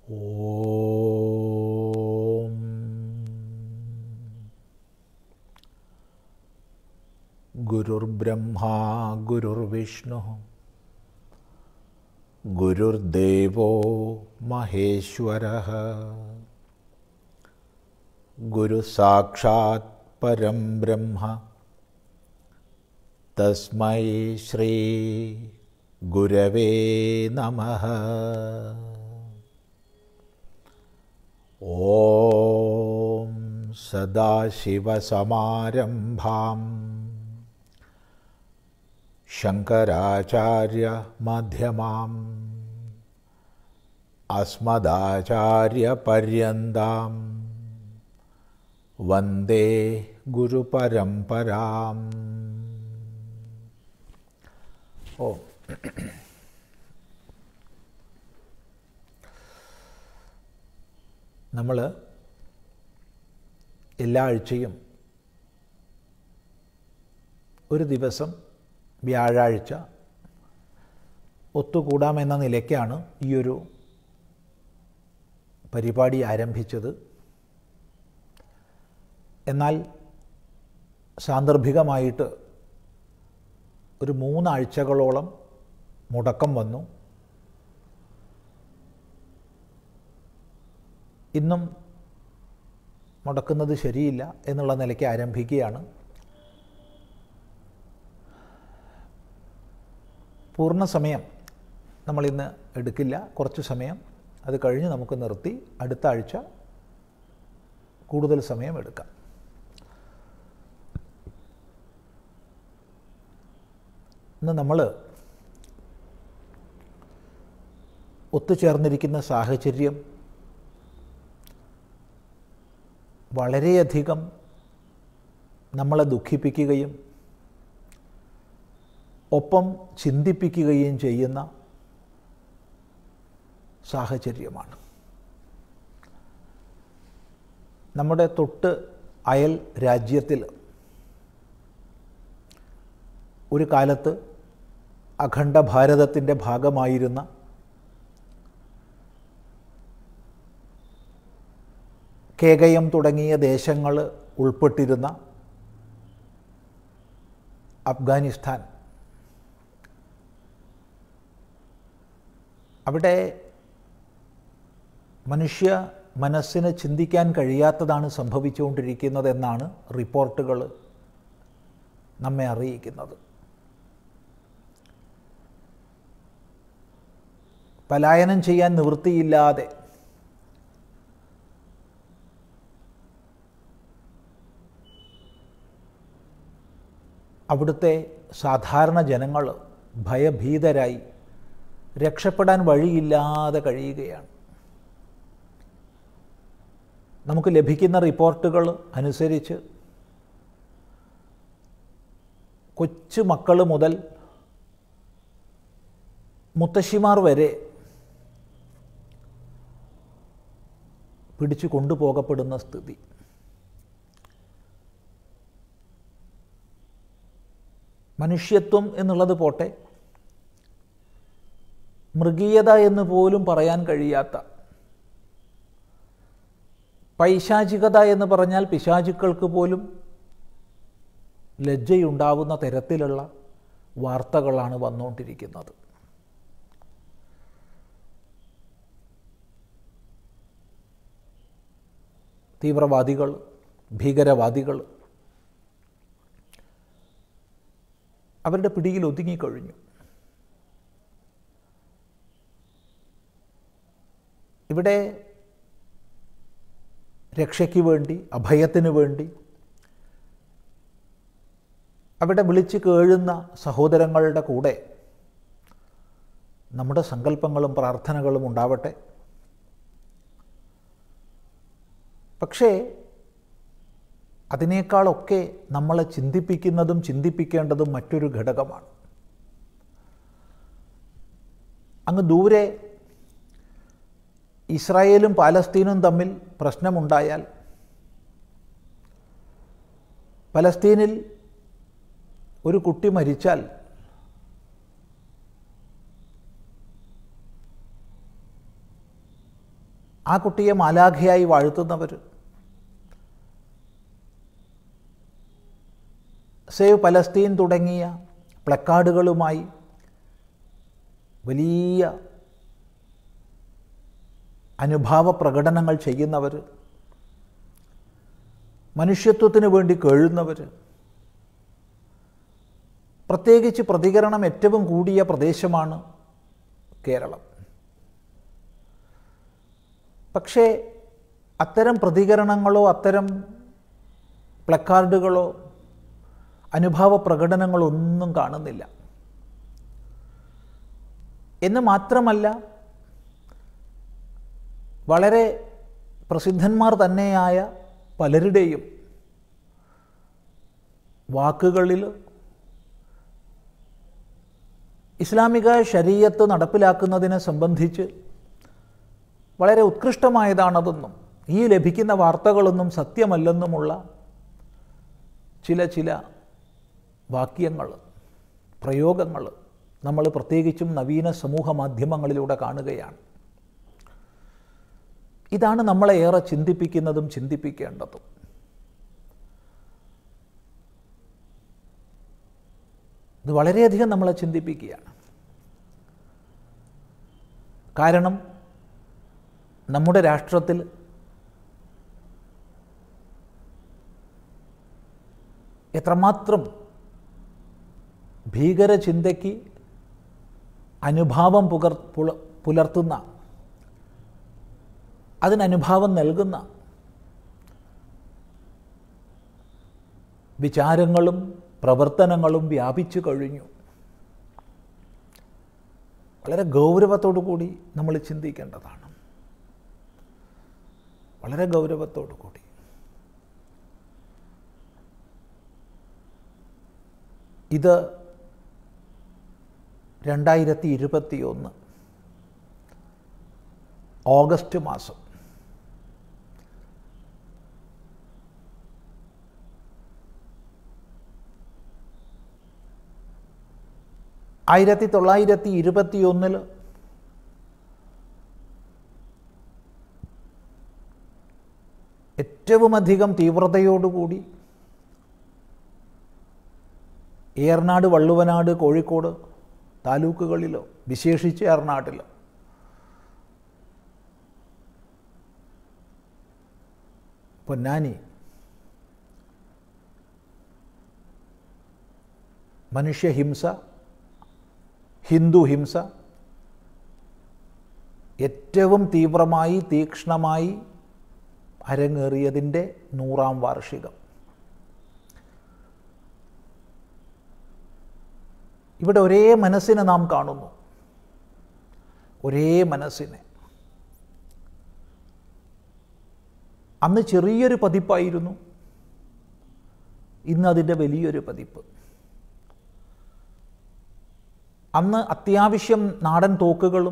ഓം ഗുരുർബ്രഹ്മാ ഗുരുർവിഷ്ണു ഗുരുർദേവോ മഹേശ്വര ഗുരു സാക്ഷാത് പരം ബ്രഹ്മ തസ്മൈ ശ്രീ ഗുരവേ നമഃ ഓം സദാശിവസമാരംഭാം ശങ്കരാചാര്യമധ്യമാം അസ്മദാചാര്യപര്യന്താം വന്ദേ ഗുരുപരമ്പരാം ഓ നമ്മൾ എല്ലാ ആഴ്ചയും ഒരു ദിവസം വ്യാഴാഴ്ച ഒത്തുകൂടാമെന്ന നിലയ്ക്കാണ് ഈ ഒരു പരിപാടി ആരംഭിച്ചത് എന്നാൽ സാന്ദർഭികമായിട്ട് ഒരു മൂന്നാഴ്ചകളോളം മുടക്കം വന്നു ഇന്നും മുടക്കുന്നത് ശരിയില്ല എന്നുള്ള നിലയ്ക്ക് ആരംഭിക്കുകയാണ് പൂർണ്ണ സമയം നമ്മളിന്ന് എടുക്കില്ല കുറച്ച് സമയം അത് കഴിഞ്ഞ് നമുക്ക് നിർത്തി അടുത്ത ആഴ്ച കൂടുതൽ സമയം എടുക്കാം ഇന്ന് നമ്മൾ ഒത്തുചേർന്നിരിക്കുന്ന സാഹചര്യം വളരെയധികം നമ്മളെ ദുഃഖിപ്പിക്കുകയും ഒപ്പം ചിന്തിപ്പിക്കുകയും ചെയ്യുന്ന സാഹചര്യമാണ് നമ്മുടെ തൊട്ട് അയൽ രാജ്യത്തിൽ ഒരു കാലത്ത് അഖണ്ഡ ഭാരതത്തിൻ്റെ ഭാഗമായിരുന്ന കേകയം തുടങ്ങിയ ദേശങ്ങൾ ഉൾപ്പെട്ടിരുന്ന അഫ്ഗാനിസ്ഥാൻ അവിടെ മനുഷ്യ മനസ്സിന് ചിന്തിക്കാൻ കഴിയാത്തതാണ് സംഭവിച്ചുകൊണ്ടിരിക്കുന്നതെന്നാണ് റിപ്പോർട്ടുകൾ നമ്മെ അറിയിക്കുന്നത് പലായനം ചെയ്യാൻ നിവൃത്തിയില്ലാതെ അവിടുത്തെ സാധാരണ ജനങ്ങൾ ഭയഭീതരായി രക്ഷപ്പെടാൻ വഴിയില്ലാതെ കഴിയുകയാണ് നമുക്ക് ലഭിക്കുന്ന റിപ്പോർട്ടുകൾ അനുസരിച്ച് കൊച്ചു മക്കൾ മുതൽ മുത്തശ്ശിമാർ വരെ പിടിച്ചു കൊണ്ടുപോകപ്പെടുന്ന സ്ഥിതി മനുഷ്യത്വം എന്നുള്ളത് പോട്ടെ മൃഗീയത എന്ന് പോലും പറയാൻ കഴിയാത്ത പൈശാചികത എന്ന് പറഞ്ഞാൽ പിശാചുക്കൾക്ക് പോലും ലജ്ജയുണ്ടാവുന്ന തരത്തിലുള്ള വാർത്തകളാണ് വന്നുകൊണ്ടിരിക്കുന്നത് തീവ്രവാദികൾ ഭീകരവാദികൾ അവരുടെ പിടിയിൽ ഒതുങ്ങിക്കഴിഞ്ഞു ഇവിടെ രക്ഷയ്ക്ക് വേണ്ടി അഭയത്തിന് വേണ്ടി അവിടെ വിളിച്ച് കേഴുന്ന സഹോദരങ്ങളുടെ കൂടെ നമ്മുടെ സങ്കല്പങ്ങളും പ്രാർത്ഥനകളും ഉണ്ടാവട്ടെ പക്ഷേ അതിനേക്കാളൊക്കെ നമ്മളെ ചിന്തിപ്പിക്കുന്നതും ചിന്തിപ്പിക്കേണ്ടതും മറ്റൊരു ഘടകമാണ് അങ്ങ് ദൂരെ ഇസ്രായേലും പാലസ്തീനും തമ്മിൽ പ്രശ്നമുണ്ടായാൽ പലസ്തീനിൽ ഒരു കുട്ടി മരിച്ചാൽ ആ കുട്ടിയെ മാലാഖയായി വാഴ്ത്തുന്നവർ സേവ് പലസ്തീൻ തുടങ്ങിയ പ്ലക്കാർഡുകളുമായി വലിയ അനുഭാവ പ്രകടനങ്ങൾ ചെയ്യുന്നവർ മനുഷ്യത്വത്തിന് വേണ്ടി കേഴുന്നവർ പ്രത്യേകിച്ച് പ്രതികരണം ഏറ്റവും കൂടിയ പ്രദേശമാണ് കേരളം പക്ഷേ അത്തരം പ്രതികരണങ്ങളോ അത്തരം പ്ലക്കാർഡുകളോ അനുഭാവ പ്രകടനങ്ങളോ ഒന്നും കാണുന്നില്ല എന്ന് മാത്രമല്ല വളരെ പ്രസിദ്ധന്മാർ തന്നെയായ പലരുടെയും വാക്കുകളിൽ ഇസ്ലാമിക ശരീയത്ത് നടപ്പിലാക്കുന്നതിനെ സംബന്ധിച്ച് വളരെ ഉത്കൃഷ്ടമായതാണതെന്നും ഈ ലഭിക്കുന്ന വാർത്തകളൊന്നും സത്യമല്ലെന്നുമുള്ള ചില ചില വാക്യങ്ങൾ പ്രയോഗങ്ങൾ നമ്മൾ പ്രത്യേകിച്ചും നവീന സമൂഹ മാധ്യമങ്ങളിലൂടെ കാണുകയാണ് ഇതാണ് നമ്മളെ ഏറെ ചിന്തിപ്പിക്കുന്നതും ചിന്തിപ്പിക്കേണ്ടതും ഇത് വളരെയധികം നമ്മളെ ചിന്തിപ്പിക്കുകയാണ് കാരണം നമ്മുടെ രാഷ്ട്രത്തിൽ എത്രമാത്രം ഭീകരചിന്തയ്ക്ക് അനുഭാവം പുകർ പുല പുലർത്തുന്ന അതിനനുഭാവം നൽകുന്ന വിചാരങ്ങളും പ്രവർത്തനങ്ങളും വ്യാപിച്ചു കഴിഞ്ഞു വളരെ ഗൗരവത്തോടു കൂടി നമ്മൾ ചിന്തിക്കേണ്ടതാണ് വളരെ ഗൗരവത്തോടു കൂടി ഇത് രണ്ടായിരത്തി ഇരുപത്തി ഒന്ന് ഓഗസ്റ്റ് മാസം ആയിരത്തി തൊള്ളായിരത്തി ഇരുപത്തി ഒന്നിൽ ഏറ്റവും അധികം തീവ്രതയോടുകൂടി ഏർനാട് വള്ളുവനാട് കോഴിക്കോട് താലൂക്കുകളിലോ വിശേഷിച്ച് ഏർനാട്ടിലോ പൊന്നാനി മനുഷ്യഹിംസ ഹിന്ദു ഹിംസ ഏറ്റവും തീവ്രമായി തീക്ഷ്ണമായി അരങ്ങേറിയതിൻ്റെ നൂറാം വാർഷികം ഇവിടെ ഒരേ മനസ്സിനെ നാം കാണുന്നു ഒരേ മനസ്സിനെ അന്ന് ചെറിയൊരു പതിപ്പായിരുന്നു ഇന്ന് അതിൻ്റെ വലിയൊരു പതിപ്പ് അന്ന് അത്യാവശ്യം നാടൻ തോക്കുകളും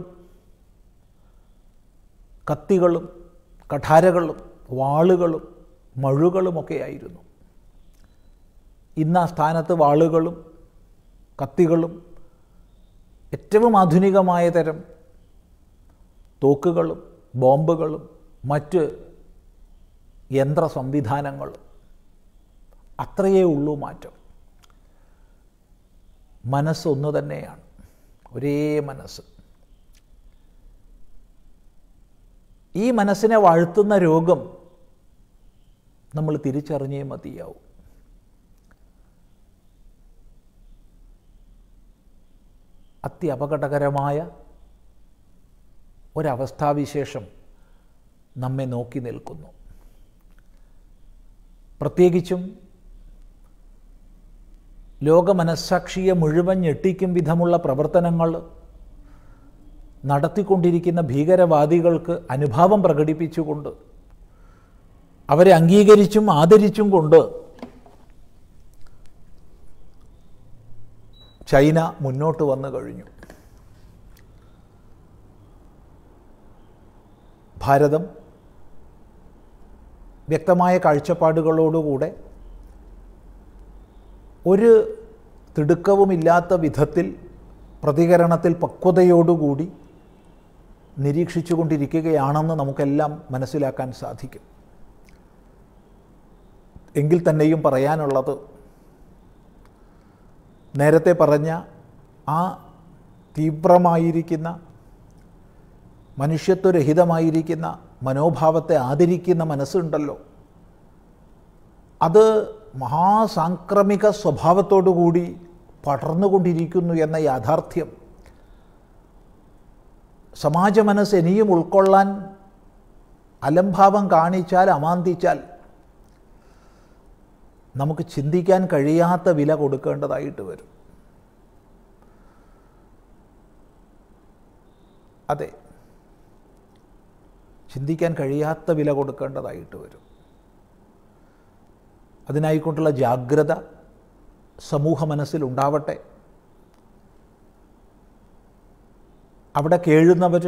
കത്തികളും കഠാരകളും വാളുകളും മഴുകളുമൊക്കെ ആയിരുന്നു ഇന്ന് ആ സ്ഥാനത്ത് വാളുകളും കത്തികളും ഏറ്റവും ആധുനികമായ തരം തോക്കുകളും ബോംബുകളും മറ്റ് യന്ത്ര സംവിധാനങ്ങളും അത്രയേ ഉള്ളൂ മാറ്റം മനസ്സ് ഒന്ന് തന്നെയാണ് ഒരേ മനസ്സ് ഈ മനസ്സിനെ വാഴ്ത്തുന്ന രോഗം നമ്മൾ തിരിച്ചറിഞ്ഞേ മതിയാവും അത്യപകടകരമായ ഒരവസ്ഥാവിശേഷം നമ്മെ നോക്കി നിൽക്കുന്നു പ്രത്യേകിച്ചും ലോക മനസ്സാക്ഷിയെ മുഴുവൻ ഞെട്ടിക്കും വിധമുള്ള പ്രവർത്തനങ്ങൾ നടത്തിക്കൊണ്ടിരിക്കുന്ന ഭീകരവാദികൾക്ക് അനുഭാവം പ്രകടിപ്പിച്ചുകൊണ്ട് അവരെ അംഗീകരിച്ചും ആദരിച്ചും കൊണ്ട് ചൈന മുന്നോട്ട് വന്നു കഴിഞ്ഞു ഭാരതം വ്യക്തമായ കാഴ്ചപ്പാടുകളോടുകൂടെ ഒരു തിടുക്കവുമില്ലാത്ത വിധത്തിൽ പ്രതികരണത്തിൽ പക്വതയോടുകൂടി നിരീക്ഷിച്ചു കൊണ്ടിരിക്കുകയാണെന്ന് നമുക്കെല്ലാം മനസ്സിലാക്കാൻ സാധിക്കും എങ്കിൽ തന്നെയും പറയാനുള്ളത് നേരത്തെ പറഞ്ഞ ആ തീവ്രമായിരിക്കുന്ന മനുഷ്യത്വരഹിതമായിരിക്കുന്ന മനോഭാവത്തെ ആദരിക്കുന്ന മനസ്സുണ്ടല്ലോ അത് മഹാസാംക്രമിക സ്വഭാവത്തോടുകൂടി പടർന്നുകൊണ്ടിരിക്കുന്നു എന്ന യാഥാർത്ഥ്യം സമാജ മനസ്സ് ഇനിയും ഉൾക്കൊള്ളാൻ അലംഭാവം കാണിച്ചാൽ അമാന്തിച്ചാൽ നമുക്ക് ചിന്തിക്കാൻ കഴിയാത്ത വില കൊടുക്കേണ്ടതായിട്ട് വരും അതെ ചിന്തിക്കാൻ കഴിയാത്ത വില കൊടുക്കേണ്ടതായിട്ട് വരും അതിനായിക്കൊണ്ടുള്ള ജാഗ്രത സമൂഹ മനസ്സിലുണ്ടാവട്ടെ അവിടെ കേഴുന്നവർ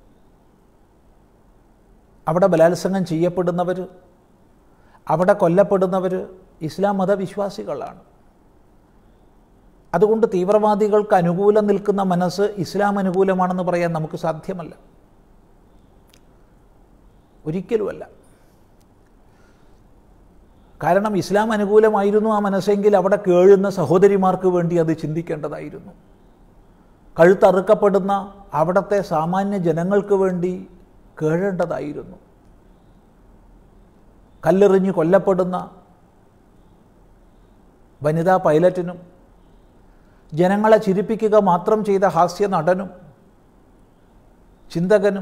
അവിടെ ബലാത്സംഗം ചെയ്യപ്പെടുന്നവർ അവിടെ കൊല്ലപ്പെടുന്നവർ ഇസ്ലാം മതവിശ്വാസികളാണ് അതുകൊണ്ട് തീവ്രവാദികൾക്ക് അനുകൂലം നിൽക്കുന്ന മനസ്സ് ഇസ്ലാം അനുകൂലമാണെന്ന് പറയാൻ നമുക്ക് സാധ്യമല്ല ഒരിക്കലുമല്ല കാരണം ഇസ്ലാം അനുകൂലമായിരുന്നു ആ മനസ്സെങ്കിൽ അവിടെ കേഴുന്ന സഹോദരിമാർക്ക് വേണ്ടി അത് ചിന്തിക്കേണ്ടതായിരുന്നു കഴുത്തറുക്കപ്പെടുന്ന അവിടുത്തെ സാമാന്യ ജനങ്ങൾക്ക് വേണ്ടി കേഴേണ്ടതായിരുന്നു കല്ലെറിഞ്ഞ് കൊല്ലപ്പെടുന്ന വനിതാ പൈലറ്റിനും ജനങ്ങളെ ചിരിപ്പിക്കുക മാത്രം ചെയ്ത ഹാസ്യ നടനും ചിന്തകനും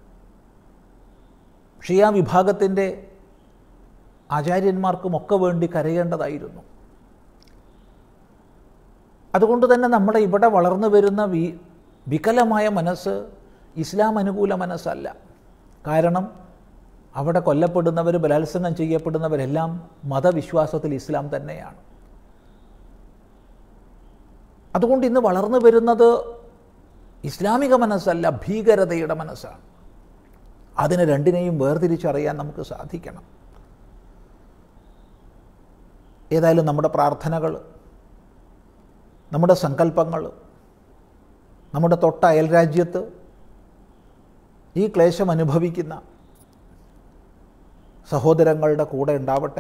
ഷിയ വിഭാഗത്തിൻ്റെ ആചാര്യന്മാർക്കുമൊക്കെ വേണ്ടി കരയേണ്ടതായിരുന്നു അതുകൊണ്ട് തന്നെ നമ്മുടെ ഇവിടെ വളർന്നു വരുന്ന വി വികലമായ മനസ്സ് ഇസ്ലാം അനുകൂല മനസ്സല്ല കാരണം അവിടെ കൊല്ലപ്പെടുന്നവർ ബലാത്സംഗം ചെയ്യപ്പെടുന്നവരെല്ലാം മതവിശ്വാസത്തിൽ ഇസ്ലാം തന്നെയാണ് അതുകൊണ്ട് ഇന്ന് വളർന്നു വരുന്നത് ഇസ്ലാമിക മനസ്സല്ല ഭീകരതയുടെ മനസ്സാണ് അതിനെ രണ്ടിനെയും വേർതിരിച്ചറിയാൻ നമുക്ക് സാധിക്കണം ഏതായാലും നമ്മുടെ പ്രാർത്ഥനകൾ നമ്മുടെ സങ്കല്പങ്ങൾ നമ്മുടെ തൊട്ട അയൽരാജ്യത്ത് ഈ ക്ലേശം അനുഭവിക്കുന്ന സഹോദരങ്ങളുടെ കൂടെ ഉണ്ടാവട്ടെ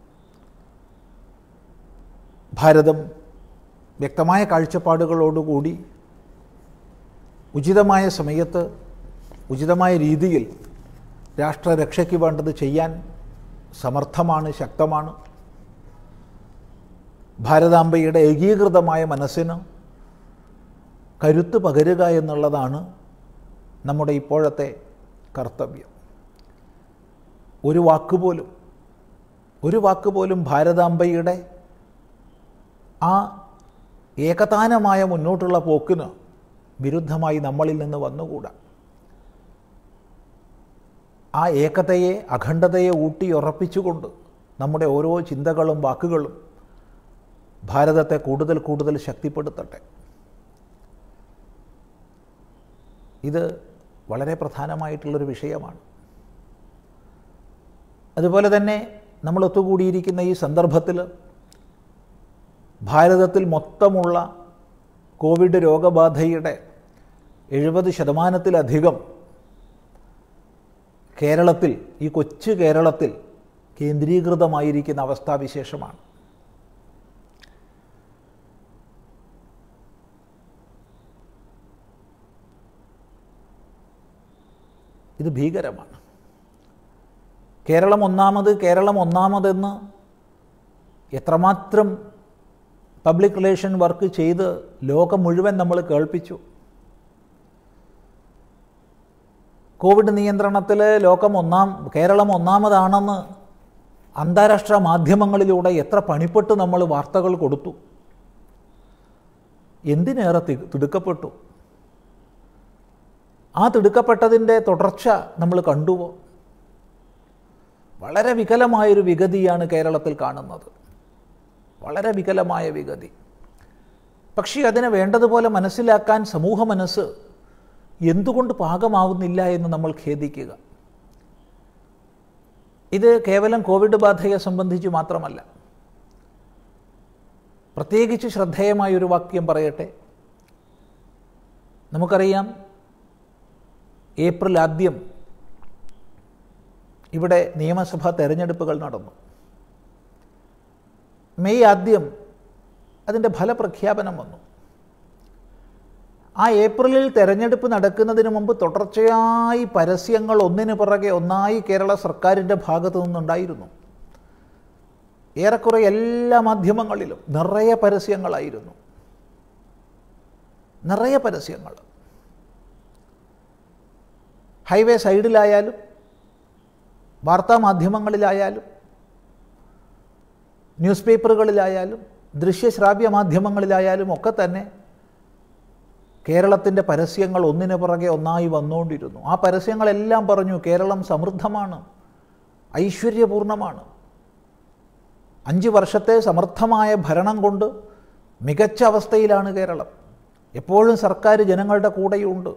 ഭാരതം വ്യക്തമായ കാഴ്ചപ്പാടുകളോടുകൂടി ഉചിതമായ സമയത്ത് ഉചിതമായ രീതിയിൽ രാഷ്ട്രരക്ഷയ്ക്ക് വേണ്ടത് ചെയ്യാൻ സമർത്ഥമാണ് ശക്തമാണ് ഭാരതാംബയുടെ ഏകീകൃതമായ മനസ്സിന് കരുത്ത് പകരുക എന്നുള്ളതാണ് നമ്മുടെ ഇപ്പോഴത്തെ കർത്തവ്യം ഒരു വാക്കുപോലും ഒരു വാക്കുപോലും ഭാരതാംബയുടെ ആ ഏകതാനമായ മുന്നോട്ടുള്ള പോക്കിന് വിരുദ്ധമായി നമ്മളിൽ നിന്ന് വന്നുകൂടാ ആ ഏകതയെ അഖണ്ഡതയെ ഊട്ടിയുറപ്പിച്ചുകൊണ്ട് നമ്മുടെ ഓരോ ചിന്തകളും വാക്കുകളും ഭാരതത്തെ കൂടുതൽ കൂടുതൽ ശക്തിപ്പെടുത്തട്ടെ ഇത് വളരെ പ്രധാനമായിട്ടുള്ളൊരു വിഷയമാണ് അതുപോലെ തന്നെ നമ്മൾ ഒത്തുകൂടിയിരിക്കുന്ന ഈ സന്ദർഭത്തിൽ ഭാരതത്തിൽ മൊത്തമുള്ള കോവിഡ് രോഗബാധയുടെ എഴുപത് ശതമാനത്തിലധികം കേരളത്തിൽ ഈ കൊച്ചു കേരളത്തിൽ കേന്ദ്രീകൃതമായിരിക്കുന്ന അവസ്ഥാവിശേഷമാണ് ഇത് ഭീകരമാണ് കേരളം ഒന്നാമത് കേരളം ഒന്നാമതെന്ന് എത്രമാത്രം പബ്ലിക് റിലേഷൻ വർക്ക് ചെയ്ത് ലോകം മുഴുവൻ നമ്മൾ കേൾപ്പിച്ചു കോവിഡ് നിയന്ത്രണത്തിൽ ലോകം ഒന്നാം കേരളം ഒന്നാമതാണെന്ന് അന്താരാഷ്ട്ര മാധ്യമങ്ങളിലൂടെ എത്ര പണിപ്പെട്ട് നമ്മൾ വാർത്തകൾ കൊടുത്തു എന്തിനേറെ തി തിടുക്കപ്പെട്ടു ആ തിടുക്കപ്പെട്ടതിൻ്റെ തുടർച്ച നമ്മൾ കണ്ടുവോ വളരെ വികലമായൊരു വിഗതിയാണ് കേരളത്തിൽ കാണുന്നത് വളരെ വികലമായ വിഗതി പക്ഷേ അതിനെ വേണ്ടതുപോലെ മനസ്സിലാക്കാൻ സമൂഹ മനസ്സ് എന്തുകൊണ്ട് പാകമാവുന്നില്ല എന്ന് നമ്മൾ ഖേദിക്കുക ഇത് കേവലം കോവിഡ് ബാധയെ സംബന്ധിച്ച് മാത്രമല്ല പ്രത്യേകിച്ച് ശ്രദ്ധേയമായ ഒരു വാക്യം പറയട്ടെ നമുക്കറിയാം ഏപ്രിൽ ആദ്യം ഇവിടെ നിയമസഭാ തെരഞ്ഞെടുപ്പുകൾ നടന്നു മെയ് ആദ്യം അതിൻ്റെ ഫലപ്രഖ്യാപനം വന്നു ആ ഏപ്രിലിൽ തെരഞ്ഞെടുപ്പ് നടക്കുന്നതിന് മുമ്പ് തുടർച്ചയായി പരസ്യങ്ങൾ ഒന്നിനു പുറകെ ഒന്നായി കേരള സർക്കാരിൻ്റെ ഭാഗത്തു നിന്നുണ്ടായിരുന്നു ഏറെക്കുറെ എല്ലാ മാധ്യമങ്ങളിലും നിറയെ പരസ്യങ്ങളായിരുന്നു നിറയെ പരസ്യങ്ങൾ ഹൈവേ സൈഡിലായാലും വാർത്താ മാധ്യമങ്ങളിലായാലും ന്യൂസ് പേപ്പറുകളിലായാലും ദൃശ്യശ്രാവ്യ മാധ്യമങ്ങളിലായാലും ഒക്കെ തന്നെ കേരളത്തിൻ്റെ പരസ്യങ്ങൾ ഒന്നിനു പുറകെ ഒന്നായി വന്നുകൊണ്ടിരുന്നു ആ പരസ്യങ്ങളെല്ലാം പറഞ്ഞു കേരളം സമൃദ്ധമാണ് ഐശ്വര്യപൂർണമാണ് അഞ്ച് വർഷത്തെ സമർത്ഥമായ ഭരണം കൊണ്ട് മികച്ച അവസ്ഥയിലാണ് കേരളം എപ്പോഴും സർക്കാർ ജനങ്ങളുടെ കൂടെയുണ്ട്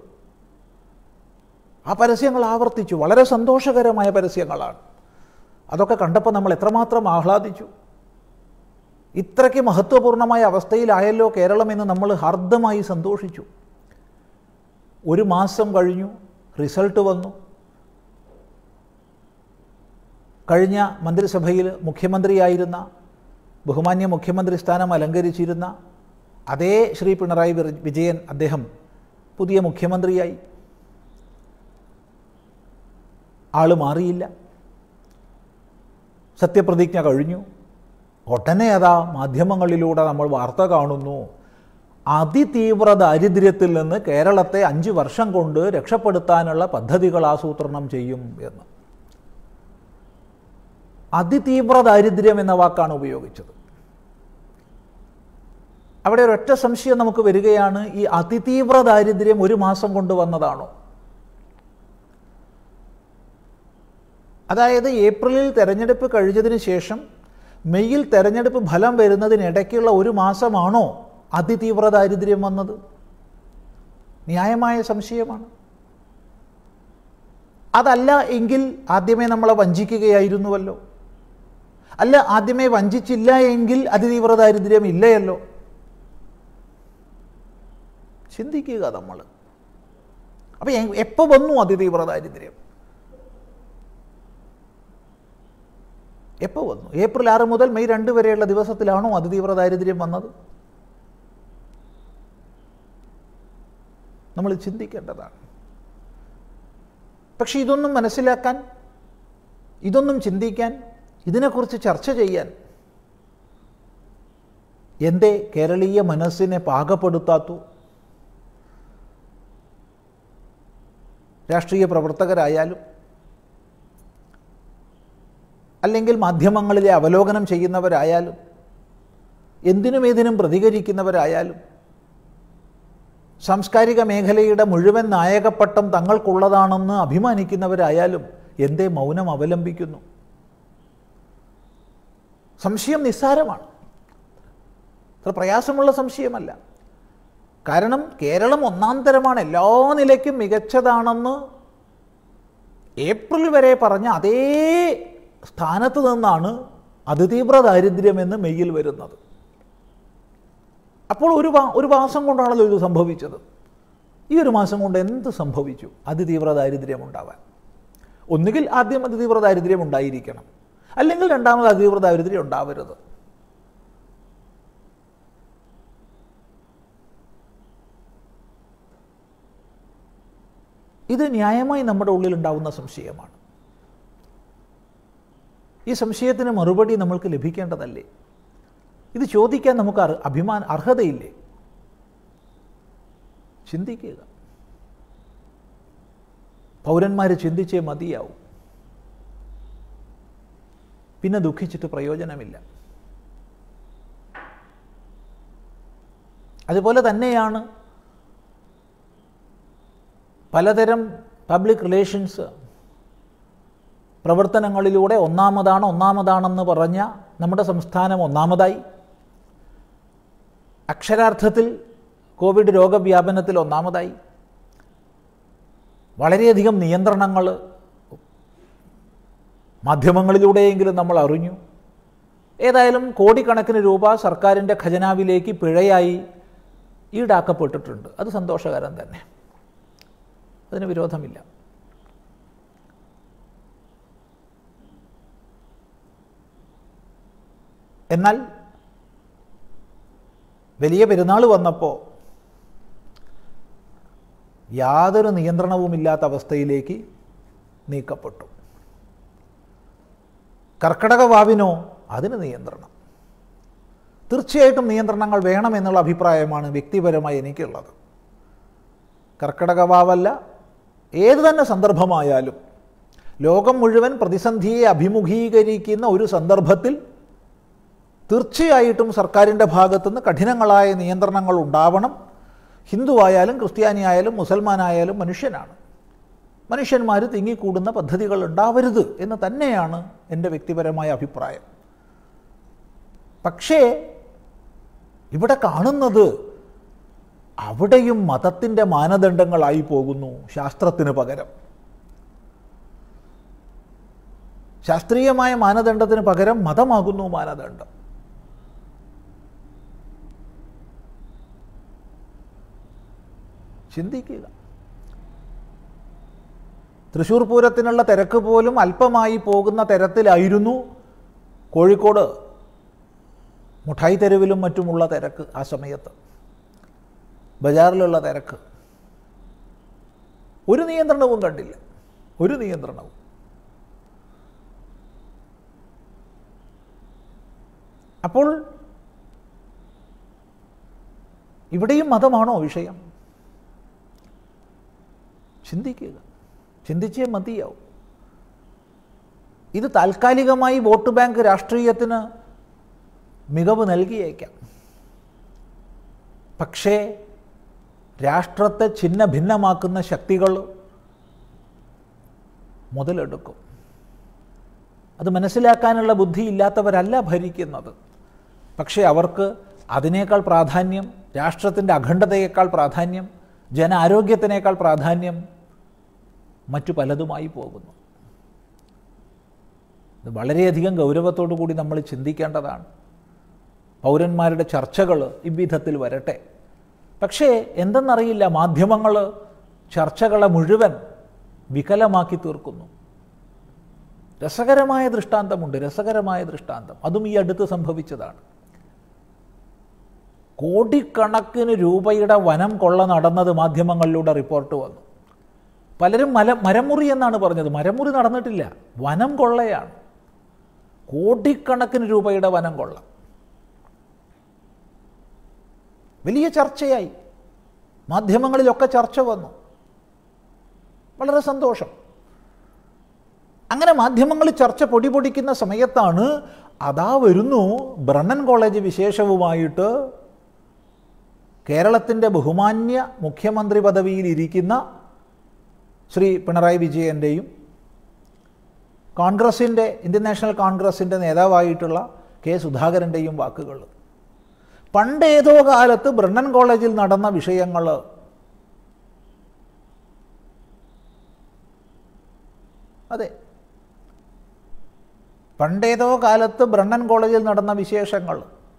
ആ പരസ്യങ്ങൾ ആവർത്തിച്ചു വളരെ സന്തോഷകരമായ പരസ്യങ്ങളാണ് അതൊക്കെ കണ്ടപ്പോൾ നമ്മൾ എത്രമാത്രം ആഹ്ലാദിച്ചു ഇത്രയ്ക്ക് മഹത്വപൂർണമായ അവസ്ഥയിലായല്ലോ കേരളം എന്ന് നമ്മൾ ഹാർദമായി സന്തോഷിച്ചു ഒരു മാസം കഴിഞ്ഞു റിസൾട്ട് വന്നു കഴിഞ്ഞ മന്ത്രിസഭയിൽ മുഖ്യമന്ത്രിയായിരുന്ന ബഹുമാന്യ മുഖ്യമന്ത്രി സ്ഥാനം അലങ്കരിച്ചിരുന്ന അതേ ശ്രീ പിണറായി വിജയൻ അദ്ദേഹം പുതിയ മുഖ്യമന്ത്രിയായി ആൾ മാറിയില്ല സത്യപ്രതിജ്ഞ കഴിഞ്ഞു ഉടനെ അതാ മാധ്യമങ്ങളിലൂടെ നമ്മൾ വാർത്ത കാണുന്നു അതിതീവ്ര ദാരിദ്ര്യത്തിൽ നിന്ന് കേരളത്തെ അഞ്ച് വർഷം കൊണ്ട് രക്ഷപ്പെടുത്താനുള്ള പദ്ധതികൾ ആസൂത്രണം ചെയ്യും എന്ന് അതിതീവ്ര ദാരിദ്ര്യം എന്ന വാക്കാണ് ഉപയോഗിച്ചത് അവിടെ ഒരൊറ്റ സംശയം നമുക്ക് വരികയാണ് ഈ അതിതീവ്ര ദാരിദ്ര്യം ഒരു മാസം കൊണ്ട് വന്നതാണോ അതായത് ഏപ്രിലിൽ തെരഞ്ഞെടുപ്പ് കഴിഞ്ഞതിന് ശേഷം മെയ്യിൽ തെരഞ്ഞെടുപ്പ് ഫലം വരുന്നതിനിടയ്ക്കുള്ള ഒരു മാസമാണോ അതിതീവ്ര ദാരിദ്ര്യം വന്നത് ന്യായമായ സംശയമാണ് അതല്ല എങ്കിൽ ആദ്യമേ നമ്മളെ വഞ്ചിക്കുകയായിരുന്നുവല്ലോ അല്ല ആദ്യമേ വഞ്ചിച്ചില്ല എങ്കിൽ അതിതീവ്ര ദാരിദ്ര്യം ഇല്ലയല്ലോ ചിന്തിക്കുക നമ്മൾ അപ്പം എപ്പോൾ വന്നു അതിതീവ്ര ദാരിദ്ര്യം എപ്പോൾ വന്നു ഏപ്രിൽ ആറ് മുതൽ മെയ് രണ്ട് വരെയുള്ള ദിവസത്തിലാണോ അതിതീവ്ര ദാരിദ്ര്യം വന്നത് നമ്മൾ ചിന്തിക്കേണ്ടതാണ് പക്ഷെ ഇതൊന്നും മനസ്സിലാക്കാൻ ഇതൊന്നും ചിന്തിക്കാൻ ഇതിനെക്കുറിച്ച് ചർച്ച ചെയ്യാൻ എന്തേ കേരളീയ മനസ്സിനെ പാകപ്പെടുത്താത്തു രാഷ്ട്രീയ പ്രവർത്തകരായാലും അല്ലെങ്കിൽ മാധ്യമങ്ങളിലെ അവലോകനം ചെയ്യുന്നവരായാലും എന്തിനും ഏതിനും പ്രതികരിക്കുന്നവരായാലും സാംസ്കാരിക മേഖലയുടെ മുഴുവൻ നായകപ്പട്ടം തങ്ങൾക്കുള്ളതാണെന്ന് അഭിമാനിക്കുന്നവരായാലും എന്തേ മൗനം അവലംബിക്കുന്നു സംശയം നിസ്സാരമാണ് അത്ര പ്രയാസമുള്ള സംശയമല്ല കാരണം കേരളം ഒന്നാം തരമാണ് എല്ലാ നിലയ്ക്കും മികച്ചതാണെന്ന് ഏപ്രിൽ വരെ പറഞ്ഞ അതേ സ്ഥാനത്ത് നിന്നാണ് അതിതീവ്ര ദാരിദ്ര്യമെന്ന് മെയ്യിൽ വരുന്നത് അപ്പോൾ ഒരു ഒരു മാസം കൊണ്ടാണല്ലോ ഇത് സംഭവിച്ചത് ഈ ഒരു മാസം കൊണ്ട് എന്ത് സംഭവിച്ചു അതിതീവ്ര ദാരിദ്ര്യം ഉണ്ടാവാൻ ഒന്നുകിൽ ആദ്യം അതിതീവ്ര ദാരിദ്ര്യം ഉണ്ടായിരിക്കണം അല്ലെങ്കിൽ രണ്ടാമത് അതിതീവ്ര ദാരിദ്ര്യം ഉണ്ടാവരുത് ഇത് ന്യായമായി നമ്മുടെ ഉള്ളിൽ ഉണ്ടാവുന്ന സംശയമാണ് ഈ സംശയത്തിന് മറുപടി നമ്മൾക്ക് ലഭിക്കേണ്ടതല്ലേ ഇത് ചോദിക്കാൻ നമുക്ക് അഭിമാന അർഹതയില്ലേ ചിന്തിക്കുക പൗരന്മാർ ചിന്തിച്ചേ മതിയാവും പിന്നെ ദുഃഖിച്ചിട്ട് പ്രയോജനമില്ല അതുപോലെ തന്നെയാണ് പലതരം പബ്ലിക് റിലേഷൻസ് പ്രവർത്തനങ്ങളിലൂടെ ഒന്നാമതാണ് ഒന്നാമതാണെന്ന് പറഞ്ഞ നമ്മുടെ സംസ്ഥാനം ഒന്നാമതായി അക്ഷരാർത്ഥത്തിൽ കോവിഡ് രോഗവ്യാപനത്തിൽ ഒന്നാമതായി വളരെയധികം നിയന്ത്രണങ്ങൾ മാധ്യമങ്ങളിലൂടെയെങ്കിലും നമ്മൾ അറിഞ്ഞു ഏതായാലും കോടിക്കണക്കിന് രൂപ സർക്കാരിൻ്റെ ഖജനാവിലേക്ക് പിഴയായി ഈടാക്കപ്പെട്ടിട്ടുണ്ട് അത് സന്തോഷകരം തന്നെ അതിന് വിരോധമില്ല എന്നാൽ വലിയ പെരുന്നാൾ വന്നപ്പോൾ യാതൊരു നിയന്ത്രണവുമില്ലാത്ത അവസ്ഥയിലേക്ക് നീക്കപ്പെട്ടു കർക്കിടക വാവിനോ അതിന് നിയന്ത്രണം തീർച്ചയായിട്ടും നിയന്ത്രണങ്ങൾ വേണമെന്നുള്ള അഭിപ്രായമാണ് വ്യക്തിപരമായി എനിക്കുള്ളത് കർക്കിടക വാവല്ല ഏത് തന്നെ സന്ദർഭമായാലും ലോകം മുഴുവൻ പ്രതിസന്ധിയെ അഭിമുഖീകരിക്കുന്ന ഒരു സന്ദർഭത്തിൽ തീർച്ചയായിട്ടും സർക്കാരിൻ്റെ ഭാഗത്തുനിന്ന് കഠിനങ്ങളായ നിയന്ത്രണങ്ങൾ ഉണ്ടാവണം ഹിന്ദുവായാലും ക്രിസ്ത്യാനിയായാലും മുസൽമാനായാലും മനുഷ്യനാണ് മനുഷ്യന്മാർ തിങ്ങിക്കൂടുന്ന പദ്ധതികൾ ഉണ്ടാവരുത് എന്ന് തന്നെയാണ് എൻ്റെ വ്യക്തിപരമായ അഭിപ്രായം പക്ഷേ ഇവിടെ കാണുന്നത് അവിടെയും മതത്തിൻ്റെ മാനദണ്ഡങ്ങളായി പോകുന്നു ശാസ്ത്രത്തിന് പകരം ശാസ്ത്രീയമായ മാനദണ്ഡത്തിന് പകരം മതമാകുന്നു മാനദണ്ഡം ചിന്തിക്കുക തൃശ്ശൂർ പൂരത്തിനുള്ള തിരക്ക് പോലും അല്പമായി പോകുന്ന തരത്തിലായിരുന്നു കോഴിക്കോട് മുഠായി തെരുവിലും മറ്റുമുള്ള തിരക്ക് ആ സമയത്ത് ബജാറിലുള്ള തിരക്ക് ഒരു നിയന്ത്രണവും കണ്ടില്ല ഒരു നിയന്ത്രണവും അപ്പോൾ ഇവിടെയും മതമാണോ വിഷയം ചിന്തിക്കുക ചിന്തിച്ചേ മതിയാവും ഇത് താൽക്കാലികമായി വോട്ട് ബാങ്ക് രാഷ്ട്രീയത്തിന് മികവ് നൽകിയേക്കാം പക്ഷേ രാഷ്ട്രത്തെ ഛിന്ന ഭിന്നമാക്കുന്ന ശക്തികൾ മുതലെടുക്കും അത് മനസ്സിലാക്കാനുള്ള ബുദ്ധിയില്ലാത്തവരല്ല ഭരിക്കുന്നത് പക്ഷേ അവർക്ക് അതിനേക്കാൾ പ്രാധാന്യം രാഷ്ട്രത്തിൻ്റെ അഖണ്ഡതയേക്കാൾ പ്രാധാന്യം ജന ആരോഗ്യത്തിനേക്കാൾ പ്രാധാന്യം മറ്റു പലതുമായി പോകുന്നു ഇത് വളരെയധികം ഗൗരവത്തോടു കൂടി നമ്മൾ ചിന്തിക്കേണ്ടതാണ് പൗരന്മാരുടെ ചർച്ചകൾ ഇவ்விധത്തിൽ വരട്ടെ പക്ഷേ എന്തെന്നറിയില്ല മാധ്യമങ്ങൾ ചർച്ചകളെ മുഴുവൻ വികലമാക്കി തീർക്കുന്നു രസകരമായ ദൃഷ്ടാന്തമുണ്ട് രസകരമായ ദൃഷ്ടാന്തം അതും ഈ അടുത്ത് സംഭവിച്ചതാണ് കോടിക്കണക്കിന് രൂപയുടെ വനം കൊള്ള നടന്നത് മാധ്യമങ്ങളിലൂടെ റിപ്പോർട്ട് വന്നു പലരും മല മരമുറി എന്നാണ് പറഞ്ഞത് മരമുറി നടന്നിട്ടില്ല വനം കൊള്ളയാണ് കോടിക്കണക്കിന് രൂപയുടെ വനം കൊള്ള വലിയ ചർച്ചയായി മാധ്യമങ്ങളിലൊക്കെ ചർച്ച വന്നു വളരെ സന്തോഷം അങ്ങനെ മാധ്യമങ്ങളിൽ ചർച്ച പൊടി പൊടിക്കുന്ന സമയത്താണ് അതാ വരുന്നു ബ്രണ്ണൻ കോളേജ് വിശേഷവുമായിട്ട് കേരളത്തിൻ്റെ ബഹുമാന്യ മുഖ്യമന്ത്രി പദവിയിൽ ഇരിക്കുന്ന ശ്രീ പിണറായി വിജയൻ്റെയും കോൺഗ്രസിൻ്റെ ഇന്ത്യൻ നാഷണൽ കോൺഗ്രസിൻ്റെ നേതാവായിട്ടുള്ള കെ സുധാകരൻ്റെയും വാക്കുകൾ പണ്ടേതോ കാലത്ത് ബ്രണ്ണൻ കോളേജിൽ നടന്ന വിഷയങ്ങൾ അതെ പണ്ടേതോ കാലത്ത് ബ്രണ്ണൻ കോളേജിൽ നടന്ന വിശേഷങ്ങൾ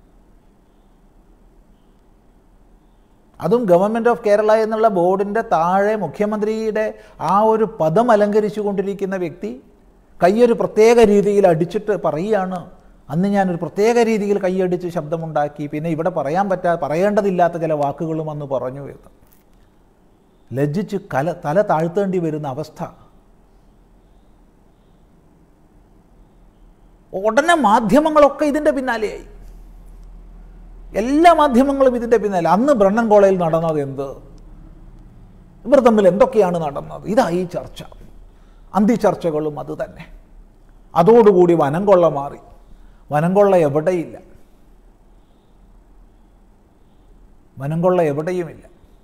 അതും ഗവൺമെൻറ് ഓഫ് കേരള എന്നുള്ള ബോർഡിൻ്റെ താഴെ മുഖ്യമന്ത്രിയുടെ ആ ഒരു പദം അലങ്കരിച്ചു കൊണ്ടിരിക്കുന്ന വ്യക്തി കൈയൊരു പ്രത്യേക രീതിയിൽ അടിച്ചിട്ട് പറയുകയാണ് അന്ന് ഞാനൊരു പ്രത്യേക രീതിയിൽ കൈയടിച്ച് ശബ്ദമുണ്ടാക്കി പിന്നെ ഇവിടെ പറയാൻ പറ്റാ പറയേണ്ടതില്ലാത്ത ചില വാക്കുകളും അന്ന് പറഞ്ഞു എന്ന് ലജ്ജിച്ച് കല തല താഴ്ത്തേണ്ടി വരുന്ന അവസ്ഥ ഉടനെ മാധ്യമങ്ങളൊക്കെ ഇതിൻ്റെ പിന്നാലെയായി എല്ലാ മാധ്യമങ്ങളും ഇതിൻ്റെ പിന്നാലെ അന്ന് ബ്രണ്ണൻ കോളേജിൽ നടന്നത് എന്ത് ഇവർ തമ്മിൽ എന്തൊക്കെയാണ് നടന്നത് ഇതായി ചർച്ച അന്തി ചർച്ചകളും അത് തന്നെ അതോടുകൂടി വനംകൊള്ള മാറി വനംകൊള്ള എവിടെയില്ല വനംകൊള്ള എവിടെയുമില്ല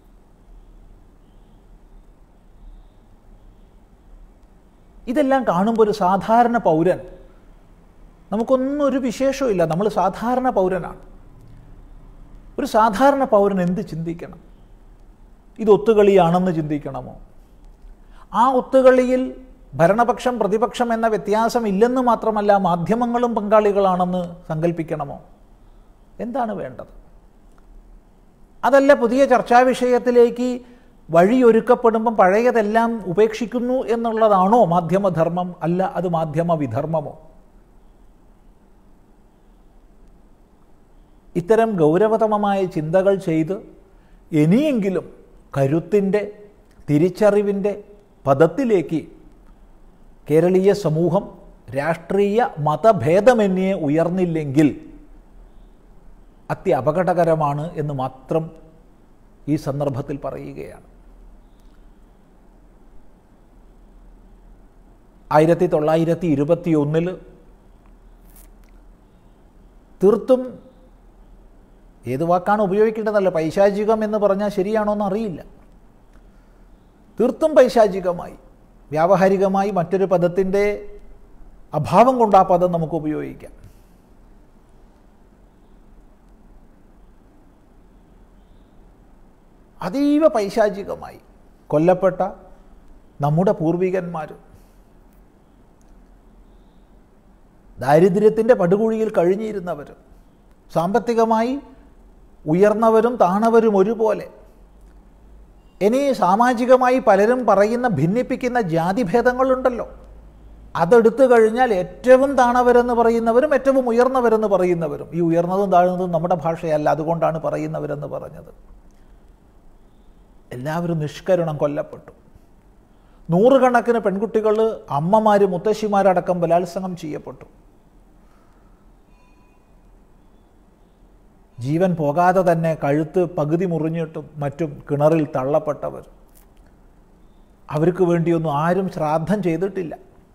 ഇതെല്ലാം കാണുമ്പോൾ ഒരു സാധാരണ പൗരൻ നമുക്കൊന്നും ഒരു വിശേഷമില്ല നമ്മൾ സാധാരണ പൗരനാണ് ഒരു സാധാരണ പൗരൻ എന്ത് ചിന്തിക്കണം ഇത് ഒത്തുകളിയാണെന്ന് ചിന്തിക്കണമോ ആ ഒത്തുകളിയിൽ ഭരണപക്ഷം പ്രതിപക്ഷം എന്ന വ്യത്യാസം ഇല്ലെന്ന് മാത്രമല്ല മാധ്യമങ്ങളും പങ്കാളികളാണെന്ന് സങ്കല്പിക്കണമോ എന്താണ് വേണ്ടത് അതല്ല പുതിയ ചർച്ചാ വിഷയത്തിലേക്ക് വഴിയൊരുക്കപ്പെടുമ്പം പഴയതെല്ലാം ഉപേക്ഷിക്കുന്നു എന്നുള്ളതാണോ മാധ്യമധർമ്മം അല്ല അത് മാധ്യമ വിധർമ്മമോ ഇത്തരം ഗൗരവതമമായ ചിന്തകൾ ചെയ്ത് ഇനിയെങ്കിലും കരുത്തിൻ്റെ തിരിച്ചറിവിൻ്റെ പദത്തിലേക്ക് കേരളീയ സമൂഹം രാഷ്ട്രീയ മതഭേദമന്യേ ഉയർന്നില്ലെങ്കിൽ അത്യപകടകരമാണ് എന്ന് മാത്രം ഈ സന്ദർഭത്തിൽ പറയുകയാണ് ആയിരത്തി തൊള്ളായിരത്തി ഇരുപത്തി ഒന്നിൽ തീർത്തും ഏത് വാക്കാണ് ഉപയോഗിക്കേണ്ടതല്ല പൈശാചികം എന്ന് പറഞ്ഞാൽ ശരിയാണോ എന്ന് അറിയില്ല തീർത്തും പൈശാചികമായി വ്യാവഹാരികമായി മറ്റൊരു പദത്തിൻ്റെ അഭാവം കൊണ്ട് ആ പദം നമുക്ക് ഉപയോഗിക്കാം അതീവ പൈശാചികമായി കൊല്ലപ്പെട്ട നമ്മുടെ പൂർവികന്മാർ ദാരിദ്ര്യത്തിൻ്റെ പടുകുഴിയിൽ കഴിഞ്ഞിരുന്നവർ സാമ്പത്തികമായി ഉയർന്നവരും താണവരും ഒരുപോലെ ഇനി സാമാജികമായി പലരും പറയുന്ന ഭിന്നിപ്പിക്കുന്ന ജാതിഭേദങ്ങളുണ്ടല്ലോ അതെടുത്തു കഴിഞ്ഞാൽ ഏറ്റവും താണവരെന്ന് പറയുന്നവരും ഏറ്റവും ഉയർന്നവരെന്ന് പറയുന്നവരും ഈ ഉയർന്നതും താഴ്ന്നതും നമ്മുടെ ഭാഷയല്ല അതുകൊണ്ടാണ് പറയുന്നവരെന്ന് പറഞ്ഞത് എല്ലാവരും നിഷ്കരുണം കൊല്ലപ്പെട്ടു നൂറുകണക്കിന് പെൺകുട്ടികൾ അമ്മമാർ മുത്തശ്ശിമാരടക്കം ബലാത്സംഗം ചെയ്യപ്പെട്ടു ജീവൻ പോകാതെ തന്നെ കഴുത്ത് പകുതി മുറിഞ്ഞിട്ടും മറ്റും കിണറിൽ തള്ളപ്പെട്ടവർ അവർക്ക് വേണ്ടിയൊന്നും ആരും ശ്രാദ്ധം ചെയ്തിട്ടില്ല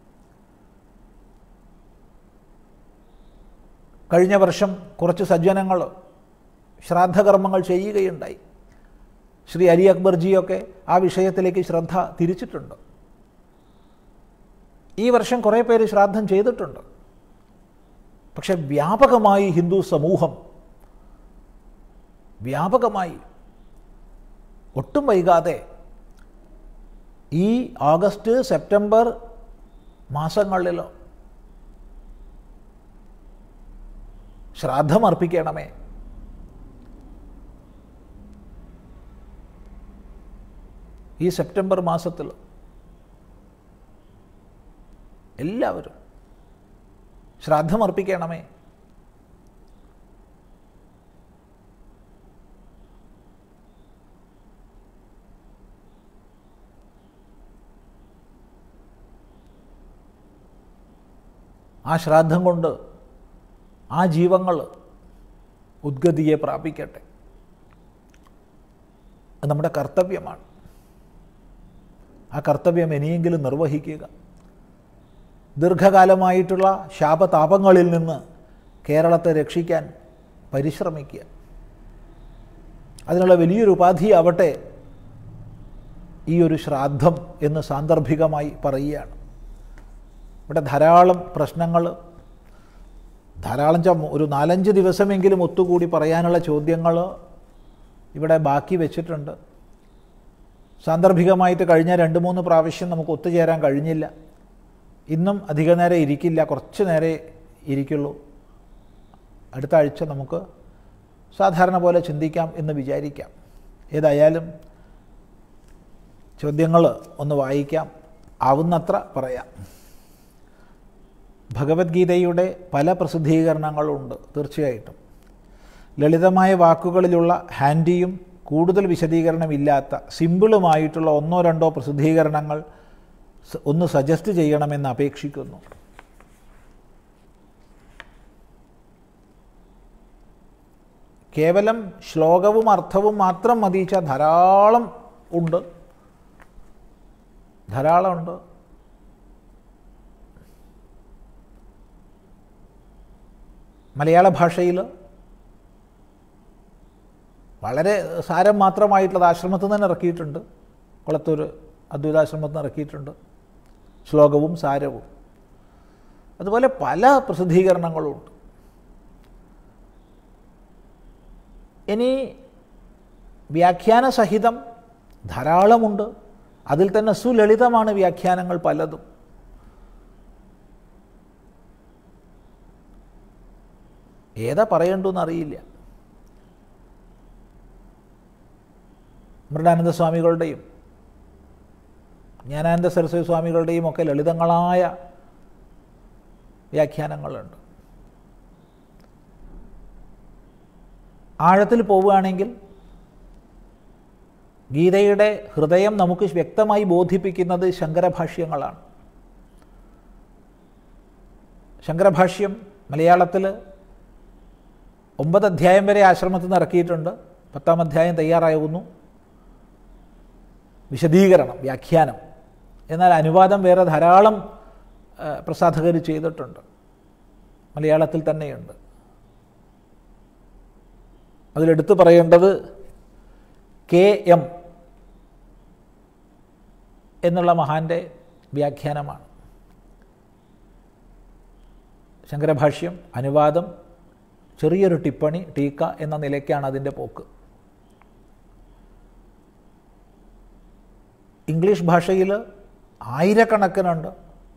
കഴിഞ്ഞ വർഷം കുറച്ച് സജ്ജനങ്ങൾ ശ്രാദ്ധകർമ്മങ്ങൾ ചെയ്യുകയുണ്ടായി ശ്രീ അലി അക്ബർജിയൊക്കെ ആ വിഷയത്തിലേക്ക് ശ്രദ്ധ തിരിച്ചിട്ടുണ്ട് ഈ വർഷം കുറേ പേര് ശ്രാദ്ധം ചെയ്തിട്ടുണ്ട് പക്ഷെ വ്യാപകമായി ഹിന്ദു സമൂഹം വ്യാപകമായി ഒട്ടും വൈകാതെ ഈ ഓഗസ്റ്റ് സെപ്റ്റംബർ മാസങ്ങളിൽ ശ്രാദ്ധമർപ്പിക്കണമേ ഈ സെപ്റ്റംബർ മാസത്തിൽ എല്ലാവരും ശ്രാദ്ധമർപ്പിക്കണമേ ആ ശ്രാദ്ധം കൊണ്ട് ആ ജീവങ്ങൾ ഉദ്ഗതിയെ പ്രാപിക്കട്ടെ അത് നമ്മുടെ കർത്തവ്യമാണ് ആ കർത്തവ്യം ഇനിയെങ്കിലും നിർവഹിക്കുക ദീർഘകാലമായിട്ടുള്ള ശാപതാപങ്ങളിൽ നിന്ന് കേരളത്തെ രക്ഷിക്കാൻ പരിശ്രമിക്കുക അതിനുള്ള വലിയൊരു ഉപാധിയാവട്ടെ ഈ ഒരു ശ്രാദ്ധം എന്ന് സാന്ദർഭികമായി പറയുകയാണ് ഇവിടെ ധാരാളം പ്രശ്നങ്ങൾ ധാരാളം ച ഒരു നാലഞ്ച് ദിവസമെങ്കിലും ഒത്തുകൂടി പറയാനുള്ള ചോദ്യങ്ങൾ ഇവിടെ ബാക്കി വെച്ചിട്ടുണ്ട് സാന്ദർഭികമായിട്ട് കഴിഞ്ഞ രണ്ട് മൂന്ന് പ്രാവശ്യം നമുക്ക് ഒത്തുചേരാൻ കഴിഞ്ഞില്ല ഇന്നും അധിക നേരം ഇരിക്കില്ല കുറച്ച് നേരെ ഇരിക്കുള്ളൂ അടുത്ത ആഴ്ച നമുക്ക് സാധാരണ പോലെ ചിന്തിക്കാം എന്ന് വിചാരിക്കാം ഏതായാലും ചോദ്യങ്ങൾ ഒന്ന് വായിക്കാം ആവുന്നത്ര പറയാം ഭഗവത്ഗീതയുടെ പല പ്രസിദ്ധീകരണങ്ങളുണ്ട് തീർച്ചയായിട്ടും ലളിതമായ വാക്കുകളിലുള്ള ഹാൻഡിയും കൂടുതൽ വിശദീകരണമില്ലാത്ത സിമ്പിളുമായിട്ടുള്ള ഒന്നോ രണ്ടോ പ്രസിദ്ധീകരണങ്ങൾ സ- ഒന്ന് സജസ്റ്റ് ചെയ്യണമെന്ന് അപേക്ഷിക്കുന്നു കേവലം ശ്ലോകവും അർത്ഥവും മാത്രം മതിച്ച ധാരാളം ഉണ്ട് ധാരാളമുണ്ട് മലയാള ഭാഷയിൽ വളരെ സാരം മാത്രമായിട്ടുള്ളത് ആശ്രമത്തിൽ നിന്ന് തന്നെ ഇറക്കിയിട്ടുണ്ട് കുളത്തൂർ അദ്വൈതാശ്രമത്തിൽ നിന്ന് ഇറക്കിയിട്ടുണ്ട് ശ്ലോകവും സാരവും അതുപോലെ പല പ്രസിദ്ധീകരണങ്ങളുമുണ്ട് ഇനി വ്യാഖ്യാന സഹിതം ധാരാളമുണ്ട് അതിൽ തന്നെ സുലളിതമാണ് വ്യാഖ്യാനങ്ങൾ പലതും ഏതാ പറയേണ്ടെന്ന് അറിയില്ല മൃഡാനന്ദ സ്വാമികളുടെയും ജ്ഞാനാനന്ദ സരസ്വതി സ്വാമികളുടെയും ഒക്കെ ലളിതങ്ങളായ വ്യാഖ്യാനങ്ങളുണ്ട് ആഴത്തിൽ പോവുകയാണെങ്കിൽ ഗീതയുടെ ഹൃദയം നമുക്ക് വ്യക്തമായി ബോധിപ്പിക്കുന്നത് ശങ്കരഭാഷ്യങ്ങളാണ് ശങ്കരഭാഷ്യം മലയാളത്തിൽ ഒമ്പത് അധ്യായം വരെ ആശ്രമത്തിൽ നിന്ന് ഇറക്കിയിട്ടുണ്ട് പത്താം അധ്യായം തയ്യാറാകുന്നു വിശദീകരണം വ്യാഖ്യാനം എന്നാൽ അനുവാദം വേറെ ധാരാളം പ്രസാധകർ ചെയ്തിട്ടുണ്ട് മലയാളത്തിൽ തന്നെയുണ്ട് അതിലെടുത്തു പറയേണ്ടത് കെ എം എന്നുള്ള മഹാൻ്റെ വ്യാഖ്യാനമാണ് ശങ്കരഭാഷ്യം അനുവാദം ചെറിയൊരു ടിപ്പണി ടീക്ക എന്ന നിലയ്ക്കാണ് അതിൻ്റെ പോക്ക് ഇംഗ്ലീഷ് ഭാഷയിൽ ആയിരക്കണക്കിനുണ്ട്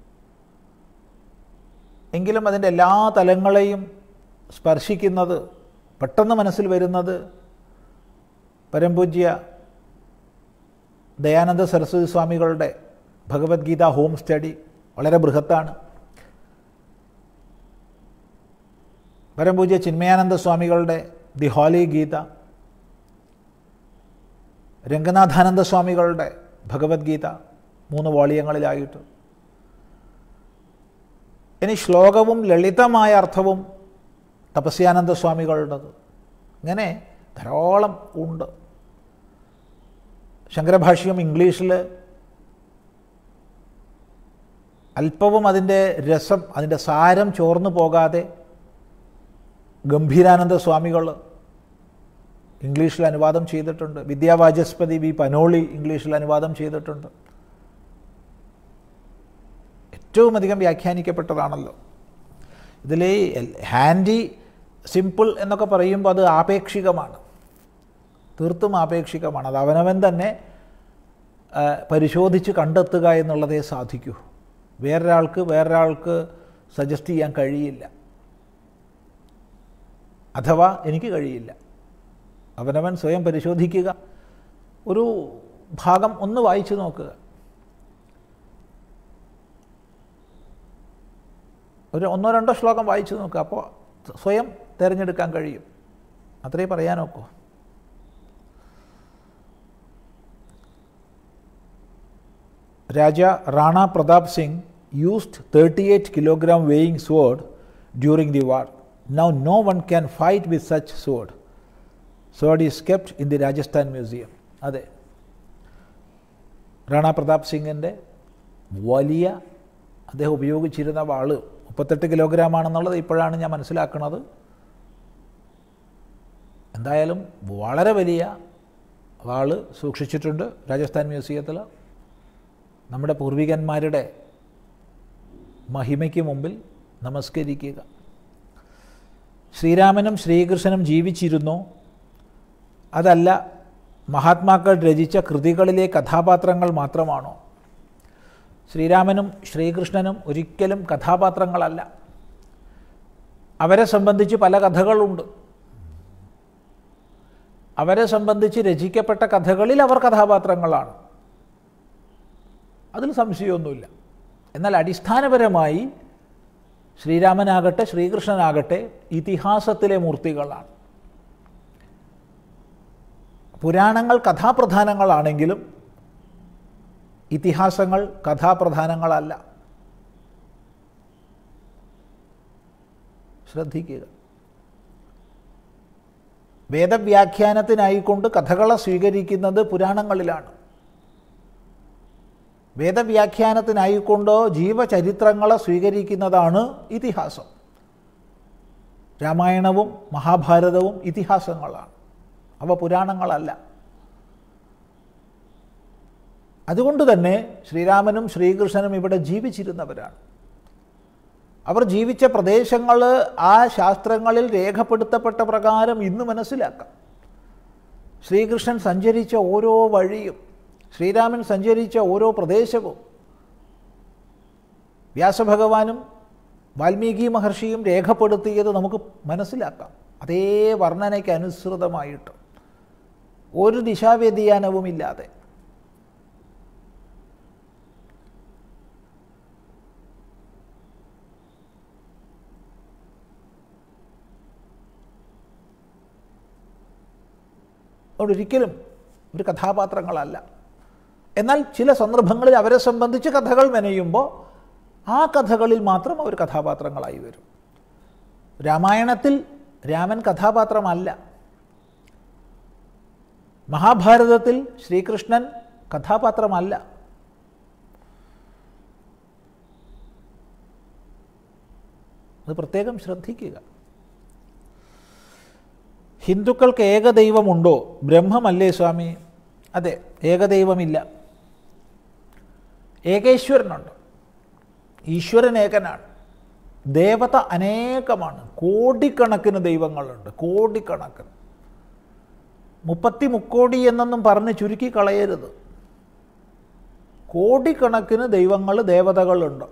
എങ്കിലും അതിൻ്റെ എല്ലാ തലങ്ങളെയും സ്പർശിക്കുന്നത് പെട്ടെന്ന് മനസ്സിൽ വരുന്നത് പരംപൂജ്യ ദയാനന്ദ സരസ്വതി സ്വാമികളുടെ ഭഗവത്ഗീത ഹോം സ്റ്റഡി വളരെ ബൃഹത്താണ് പരംപൂജ്യ ചിന്മയാനന്ദ സ്വാമികളുടെ ദി ഹോലി ഗീത രംഗനാഥാനന്ദ സ്വാമികളുടെ ഭഗവത്ഗീത മൂന്ന് വോളിയങ്ങളിലായിട്ട് ഇനി ശ്ലോകവും ലളിതമായ അർത്ഥവും തപസ്യാനന്ദ സ്വാമികളുടേത് ഇങ്ങനെ ധാരാളം ഉണ്ട് ശങ്കരഭാഷ്യം ഇംഗ്ലീഷിൽ അല്പവും അതിൻ്റെ രസം അതിൻ്റെ സാരം ചോർന്നു പോകാതെ ഗംഭീരാനന്ദ സ്വാമികൾ ഇംഗ്ലീഷിൽ അനുവാദം ചെയ്തിട്ടുണ്ട് വിദ്യാവാചസ്പതി വി പനോളി ഇംഗ്ലീഷിൽ അനുവാദം ചെയ്തിട്ടുണ്ട് ഏറ്റവും അധികം വ്യാഖ്യാനിക്കപ്പെട്ടതാണല്ലോ ഇതിൽ ഹാൻഡി സിമ്പിൾ എന്നൊക്കെ പറയുമ്പോൾ അത് ആപേക്ഷികമാണ് തീർത്തും ആപേക്ഷികമാണ് അത് അവനവൻ തന്നെ പരിശോധിച്ച് കണ്ടെത്തുക എന്നുള്ളതേ സാധിക്കൂ വേറൊരാൾക്ക് വേറൊരാൾക്ക് സജസ്റ്റ് ചെയ്യാൻ കഴിയില്ല അഥവാ എനിക്ക് കഴിയില്ല അവനവൻ സ്വയം പരിശോധിക്കുക ഒരു ഭാഗം ഒന്ന് വായിച്ചു നോക്കുക ഒരു ഒന്നോ രണ്ടോ ശ്ലോകം വായിച്ചു നോക്കുക അപ്പോൾ സ്വയം തിരഞ്ഞെടുക്കാൻ കഴിയും അത്രേ പറയാനൊക്കൂ Raja Rana Pratap Singh used thirty eight kilogram weighing sword during the war. Now no one can fight with such sword. Sword is kept in the Rajasthan Museum. അതെ റാണ പ്രതാപ് സിംഗിൻ്റെ വലിയ അദ്ദേഹം ഉപയോഗിച്ചിരുന്ന വാള് മുപ്പത്തെട്ട് കിലോഗ്രാം ആണെന്നുള്ളത് ഇപ്പോഴാണ് ഞാൻ മനസ്സിലാക്കുന്നത് എന്തായാലും വളരെ വലിയ വാള് സൂക്ഷിച്ചിട്ടുണ്ട് രാജസ്ഥാൻ മ്യൂസിയത്തിൽ നമ്മുടെ പൂർവികന്മാരുടെ മഹിമയ്ക്ക് മുമ്പിൽ നമസ്കരിക്കുക ശ്രീരാമനും ശ്രീകൃഷ്ണനും ജീവിച്ചിരുന്നോ അതല്ല മഹാത്മാക്കൾ രചിച്ച കൃതികളിലെ കഥാപാത്രങ്ങൾ മാത്രമാണോ ശ്രീരാമനും ശ്രീകൃഷ്ണനും ഒരിക്കലും കഥാപാത്രങ്ങളല്ല അവരെ സംബന്ധിച്ച് പല കഥകളുണ്ട് അവരെ സംബന്ധിച്ച് രചിക്കപ്പെട്ട കഥകളിൽ അവർ കഥാപാത്രങ്ങളാണ് അതിൽ സംശയമൊന്നുമില്ല എന്നാൽ അടിസ്ഥാനപരമായി ശ്രീരാമനാകട്ടെ ശ്രീകൃഷ്ണനാകട്ടെ ഇതിഹാസത്തിലെ മൂർത്തികളാണ് പുരാണങ്ങൾ കഥാപ്രധാനങ്ങളാണെങ്കിലും ഇതിഹാസങ്ങൾ കഥാപ്രധാനങ്ങളല്ല ശ്രദ്ധിക്കുക വേദവ്യാഖ്യാനത്തിനായിക്കൊണ്ട് കഥകളെ സ്വീകരിക്കുന്നത് പുരാണങ്ങളിലാണ് വേദവ്യാഖ്യാനത്തിനായിക്കൊണ്ടോ ജീവചരിത്രങ്ങളെ സ്വീകരിക്കുന്നതാണ് ഇതിഹാസം രാമായണവും മഹാഭാരതവും ഇതിഹാസങ്ങളാണ് അവ പുരാണങ്ങളല്ല അതുകൊണ്ട് തന്നെ ശ്രീരാമനും ശ്രീകൃഷ്ണനും ഇവിടെ ജീവിച്ചിരുന്നവരാണ് അവർ ജീവിച്ച പ്രദേശങ്ങൾ ആ ശാസ്ത്രങ്ങളിൽ രേഖപ്പെടുത്തപ്പെട്ട പ്രകാരം ഇന്ന് മനസ്സിലാക്കാം ശ്രീകൃഷ്ണൻ സഞ്ചരിച്ച ഓരോ വഴിയും ശ്രീരാമൻ സഞ്ചരിച്ച ഓരോ പ്രദേശവും വ്യാസഭഗവാനും വാൽമീകി മഹർഷിയും രേഖപ്പെടുത്തിയത് നമുക്ക് മനസ്സിലാക്കാം അതേ വർണ്ണനയ്ക്ക് അനുസൃതമായിട്ട് ഒരു ദിശാവ്യതിയാനവും ഇല്ലാതെ ഒരിക്കലും ഒരു കഥാപാത്രങ്ങളല്ല എന്നാൽ ചില സന്ദർഭങ്ങളിൽ അവരെ സംബന്ധിച്ച് കഥകൾ മെനയുമ്പോൾ ആ കഥകളിൽ മാത്രം അവർ കഥാപാത്രങ്ങളായി വരും രാമായണത്തിൽ രാമൻ കഥാപാത്രമല്ല മഹാഭാരതത്തിൽ ശ്രീകൃഷ്ണൻ കഥാപാത്രമല്ല അത് പ്രത്യേകം ശ്രദ്ധിക്കുക ഹിന്ദുക്കൾക്ക് ഏകദൈവമുണ്ടോ ബ്രഹ്മമല്ലേ സ്വാമി അതെ ഏകദൈവമില്ല ഏകേശ്വരനുണ്ട് ഈശ്വരൻ ഏകനാണ് ദേവത അനേകമാണ് കോടിക്കണക്കിന് ദൈവങ്ങളുണ്ട് കോടിക്കണക്കിന് മുപ്പത്തി മുക്കോടി എന്നൊന്നും പറഞ്ഞ് ചുരുക്കി കളയരുത് കോടിക്കണക്കിന് ദൈവങ്ങൾ ദേവതകളുണ്ട്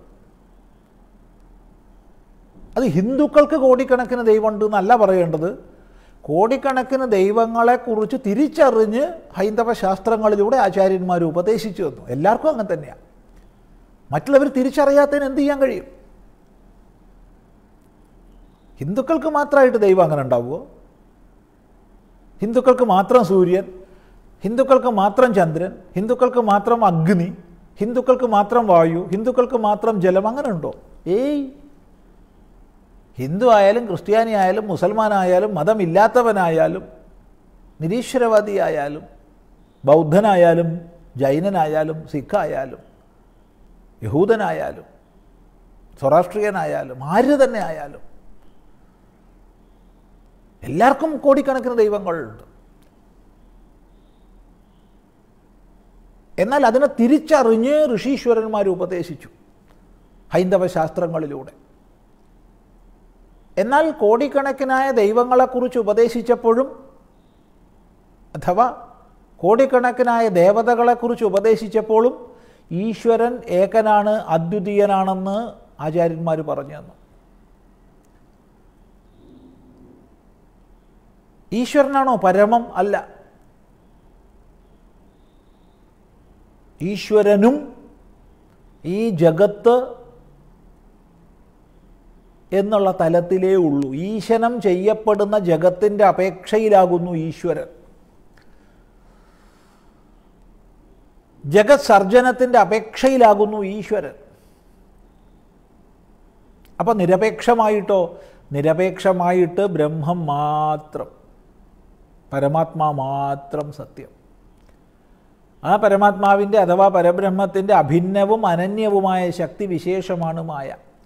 അത് ഹിന്ദുക്കൾക്ക് കോടിക്കണക്കിന് ദൈവമുണ്ട് എന്നല്ല പറയേണ്ടത് കോടിക്കണക്കിന് ദൈവങ്ങളെക്കുറിച്ച് തിരിച്ചറിഞ്ഞ് ഹൈന്ദവ ശാസ്ത്രങ്ങളിലൂടെ ആചാര്യന്മാർ ഉപദേശിച്ചു തന്നു എല്ലാവർക്കും അങ്ങനെ തന്നെയാണ് മറ്റുള്ളവർ തിരിച്ചറിയാത്തതിന് എന്ത് ചെയ്യാൻ കഴിയും ഹിന്ദുക്കൾക്ക് മാത്രമായിട്ട് ദൈവം അങ്ങനെ ഉണ്ടാവുമോ ഹിന്ദുക്കൾക്ക് മാത്രം സൂര്യൻ ഹിന്ദുക്കൾക്ക് മാത്രം ചന്ദ്രൻ ഹിന്ദുക്കൾക്ക് മാത്രം അഗ്നി ഹിന്ദുക്കൾക്ക് മാത്രം വായു ഹിന്ദുക്കൾക്ക് മാത്രം ജലം അങ്ങനെ ഉണ്ടോ ഏയ് ഹിന്ദു ആയാലും ക്രിസ്ത്യാനി ആയാലും മുസൽമാനായാലും മതമില്ലാത്തവനായാലും നിരീശ്വരവാദിയായാലും ബൗദ്ധനായാലും ജൈനനായാലും സിഖായാലും യഹൂദനായാലും സ്വരാഷ്ട്രീയനായാലും ആര് തന്നെ ആയാലും എല്ലാവർക്കും കോടിക്കണക്കിന് ദൈവങ്ങളുണ്ട് എന്നാൽ അതിനെ തിരിച്ചറിഞ്ഞ് ഋഷീശ്വരന്മാർ ഉപദേശിച്ചു ഹൈന്ദവ ശാസ്ത്രങ്ങളിലൂടെ എന്നാൽ കോടിക്കണക്കിനായ ദൈവങ്ങളെക്കുറിച്ച് ഉപദേശിച്ചപ്പോഴും അഥവാ കോടിക്കണക്കിനായ ദേവതകളെക്കുറിച്ച് ഉപദേശിച്ചപ്പോഴും ഈശ്വരൻ ഏകനാണ് അദ്വിതീയനാണെന്ന് ആചാര്യന്മാർ പറഞ്ഞു തന്നു ഈശ്വരനാണോ പരമം അല്ല ഈശ്വരനും ഈ ജഗത്ത് എന്നുള്ള തലത്തിലേ ഉള്ളൂ ഈശനം ചെയ്യപ്പെടുന്ന ജഗത്തിൻ്റെ അപേക്ഷയിലാകുന്നു ഈശ്വരൻ ജഗത് സർജനത്തിൻ്റെ അപേക്ഷയിലാകുന്നു ഈശ്വരൻ അപ്പം നിരപേക്ഷമായിട്ടോ നിരപേക്ഷമായിട്ട് ബ്രഹ്മം മാത്രം പരമാത്മാ മാത്രം സത്യം ആ പരമാത്മാവിൻ്റെ അഥവാ പരബ്രഹ്മത്തിൻ്റെ അഭിന്നവും അനന്യവുമായ ശക്തി വിശേഷമാണ് മായ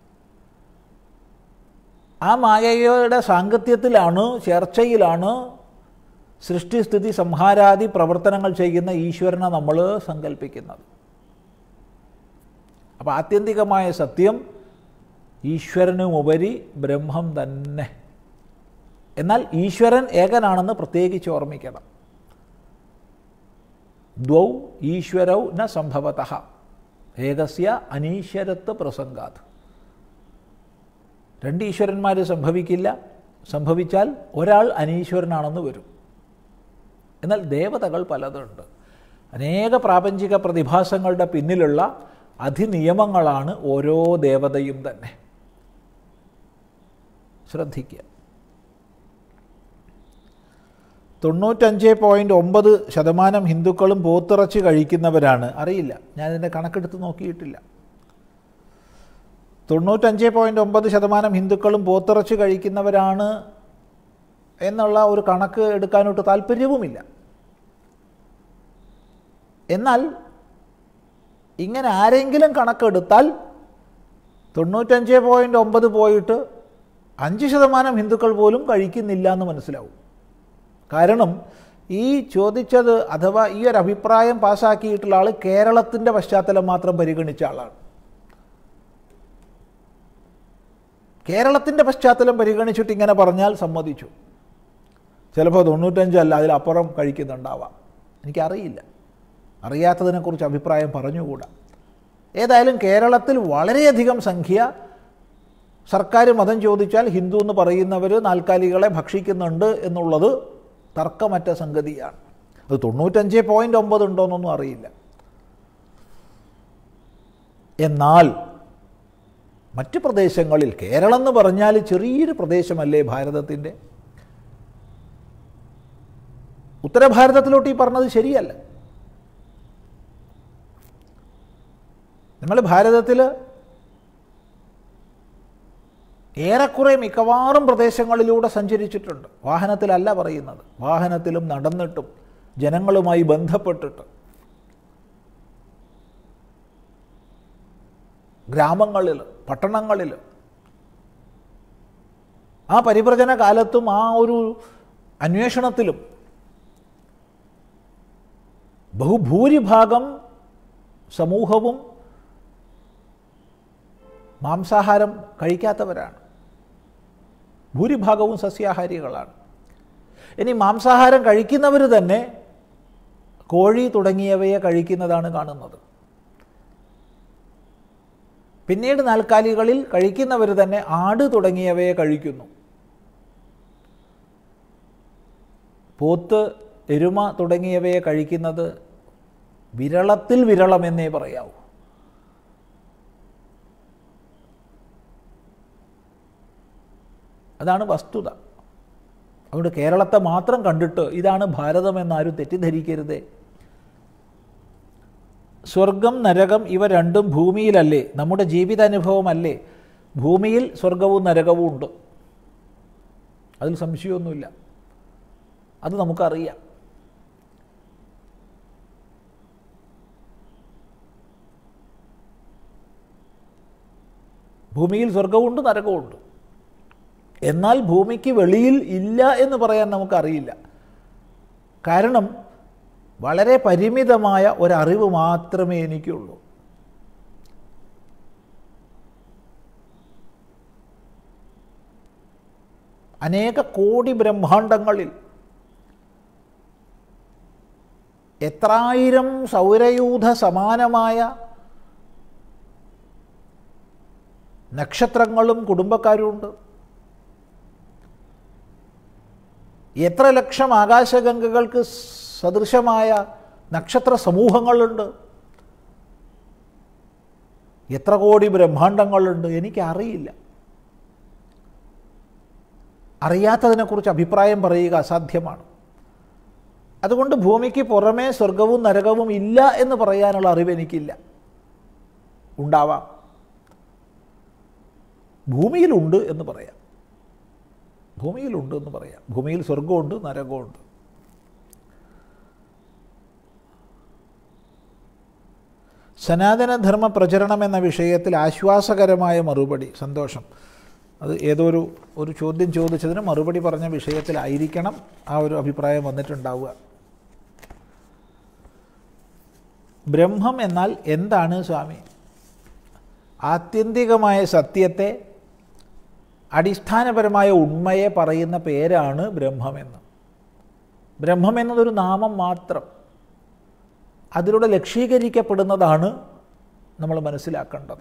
ആ മായയുടെ സാങ്കത്യത്തിലാണ് ചർച്ചയിലാണ് സൃഷ്ടിസ്ഥിതി സംഹാരാദി പ്രവർത്തനങ്ങൾ ചെയ്യുന്ന ഈശ്വരനെ നമ്മൾ സങ്കല്പിക്കുന്നത് അപ്പോൾ ആത്യന്തികമായ സത്യം ഈശ്വരനുമുപരി ബ്രഹ്മം തന്നെ എന്നാൽ ഈശ്വരൻ ഏകനാണെന്ന് പ്രത്യേകിച്ച് ഓർമ്മിക്കണം ദ്വൗ ഈശ്വരൗ ന സംഭവത ഏകസ്യ അനീശ്വരത്വ പ്രസംഗാത് രണ്ട് ഈശ്വരന്മാർ സംഭവിക്കില്ല സംഭവിച്ചാൽ ഒരാൾ അനീശ്വരനാണെന്ന് വരും എന്നാൽ ദേവതകൾ പലതുണ്ട് അനേക പ്രാപഞ്ചിക പ്രതിഭാസങ്ങളുടെ പിന്നിലുള്ള അധിനിയമങ്ങളാണ് ഓരോ ദേവതയും തന്നെ ശ്രദ്ധിക്കുക തൊണ്ണൂറ്റഞ്ച് പോയിൻറ്റ് ഒമ്പത് ശതമാനം ഹിന്ദുക്കളും പോത്തിറച്ചി കഴിക്കുന്നവരാണ് അറിയില്ല ഞാനിതിൻ്റെ കണക്കെടുത്ത് നോക്കിയിട്ടില്ല തൊണ്ണൂറ്റഞ്ച് പോയിൻറ്റ് ഒമ്പത് ശതമാനം ഹിന്ദുക്കളും പോത്തിറച്ചി കഴിക്കുന്നവരാണ് എന്നുള്ള ഒരു കണക്ക് എടുക്കാനോട്ട് താല്പര്യവുമില്ല എന്നാൽ ഇങ്ങനെ ആരെങ്കിലും കണക്കെടുത്താൽ തൊണ്ണൂറ്റഞ്ച് പോയിൻറ്റ് ഒമ്പത് പോയിട്ട് അഞ്ച് ശതമാനം ഹിന്ദുക്കൾ പോലും കഴിക്കുന്നില്ല എന്ന് മനസ്സിലാവും കാരണം ഈ ചോദിച്ചത് അഥവാ ഈ ഒരു അഭിപ്രായം പാസ്സാക്കിയിട്ടുള്ള ആൾ കേരളത്തിൻ്റെ പശ്ചാത്തലം മാത്രം പരിഗണിച്ച ആളാണ് കേരളത്തിൻ്റെ പശ്ചാത്തലം പരിഗണിച്ചിട്ട് ഇങ്ങനെ പറഞ്ഞാൽ സമ്മതിച്ചു ചിലപ്പോൾ തൊണ്ണൂറ്റഞ്ചല്ല അതിലപ്പുറം കഴിക്കുന്നുണ്ടാവാം എനിക്കറിയില്ല അറിയാത്തതിനെക്കുറിച്ച് അഭിപ്രായം പറഞ്ഞുകൂടാ ഏതായാലും കേരളത്തിൽ വളരെയധികം സംഖ്യ സർക്കാർ മതം ചോദിച്ചാൽ ഹിന്ദു എന്ന് പറയുന്നവർ നാൽക്കാലികളെ ഭക്ഷിക്കുന്നുണ്ട് എന്നുള്ളത് തർക്കമറ്റ സംഗതിയാണ് അത് തൊണ്ണൂറ്റഞ്ച് പോയിൻ്റ് ഒമ്പത് ഉണ്ടോയെന്നൊന്നും അറിയില്ല എന്നാൽ മറ്റ് പ്രദേശങ്ങളിൽ കേരളം എന്ന് പറഞ്ഞാൽ ചെറിയൊരു പ്രദേശമല്ലേ ഭാരതത്തിൻ്റെ ഉത്തരഭാരതത്തിലോട്ട് ഈ പറഞ്ഞത് ശരിയല്ല നമ്മൾ ഭാരതത്തിൽ ഏറെക്കുറെ മിക്കവാറും പ്രദേശങ്ങളിലൂടെ സഞ്ചരിച്ചിട്ടുണ്ട് വാഹനത്തിലല്ല പറയുന്നത് വാഹനത്തിലും നടന്നിട്ടും ജനങ്ങളുമായി ബന്ധപ്പെട്ടിട്ട് ഗ്രാമങ്ങളിൽ പട്ടണങ്ങളിൽ ആ പരിവ്രജന കാലത്തും ആ ഒരു അന്വേഷണത്തിലും ബഹുഭൂരിഭാഗം സമൂഹവും മാംസാഹാരം കഴിക്കാത്തവരാണ് ഭൂരിഭാഗവും സസ്യാഹാരികളാണ് ഇനി മാംസാഹാരം കഴിക്കുന്നവർ തന്നെ കോഴി തുടങ്ങിയവയെ കഴിക്കുന്നതാണ് കാണുന്നത് പിന്നീട് നാൽക്കാലികളിൽ കഴിക്കുന്നവർ തന്നെ ആട് തുടങ്ങിയവയെ കഴിക്കുന്നു പോത്ത് എരുമ തുടങ്ങിയവയെ കഴിക്കുന്നത് വിരളത്തിൽ വിരളമെന്നേ പറയാവൂ അതാണ് വസ്തുത അതുകൊണ്ട് കേരളത്തെ മാത്രം കണ്ടിട്ട് ഇതാണ് ഭാരതമെന്നാരും തെറ്റിദ്ധരിക്കരുതേ സ്വർഗം നരകം ഇവ രണ്ടും ഭൂമിയിലല്ലേ നമ്മുടെ ജീവിതാനുഭവമല്ലേ ഭൂമിയിൽ സ്വർഗവും നരകവും ഉണ്ട് അതിൽ സംശയമൊന്നുമില്ല അത് നമുക്കറിയാം ഭൂമിയിൽ സ്വർഗവുമുണ്ട് നരകവുമുണ്ട് എന്നാൽ ഭൂമിക്ക് വെളിയിൽ ഇല്ല എന്ന് പറയാൻ നമുക്കറിയില്ല കാരണം വളരെ പരിമിതമായ ഒരറിവ് മാത്രമേ എനിക്കുള്ളൂ അനേക കോടി ബ്രഹ്മാണ്ടങ്ങളിൽ എത്രായിരം സൗരയൂഥ സമാനമായ നക്ഷത്രങ്ങളും കുടുംബക്കാരുമുണ്ട് എത്ര ലക്ഷം ആകാശഗംഗകൾക്ക് സദൃശമായ നക്ഷത്ര സമൂഹങ്ങളുണ്ട് എത്ര കോടി ബ്രഹ്മാണ്ടങ്ങളുണ്ട് എനിക്കറിയില്ല അറിയാത്തതിനെക്കുറിച്ച് അഭിപ്രായം പറയുക അസാധ്യമാണ് അതുകൊണ്ട് ഭൂമിക്ക് പുറമേ സ്വർഗവും നരകവും ഇല്ല എന്ന് പറയാനുള്ള അറിവ് എനിക്കില്ല ഉണ്ടാവാം ഭൂമിയിലുണ്ട് എന്ന് പറയാം ഭൂമിയിലുണ്ട് എന്ന് പറയാം ഭൂമിയിൽ സ്വർഗമുണ്ട് നരകമുണ്ട് സനാതനധർമ്മ പ്രചരണം എന്ന വിഷയത്തിൽ ആശ്വാസകരമായ മറുപടി സന്തോഷം അത് ഏതൊരു ഒരു ചോദ്യം ചോദിച്ചതിന് മറുപടി പറഞ്ഞ വിഷയത്തിലായിരിക്കണം ആ ഒരു അഭിപ്രായം വന്നിട്ടുണ്ടാവുക ബ്രഹ്മം എന്നാൽ എന്താണ് സ്വാമി ആത്യന്തികമായ സത്യത്തെ അടിസ്ഥാനപരമായ ഉണ്മയെ പറയുന്ന പേരാണ് ബ്രഹ്മമെന്ന് ബ്രഹ്മം എന്നതൊരു നാമം മാത്രം അതിലൂടെ ലക്ഷീകരിക്കപ്പെടുന്നതാണ് നമ്മൾ മനസ്സിലാക്കേണ്ടത്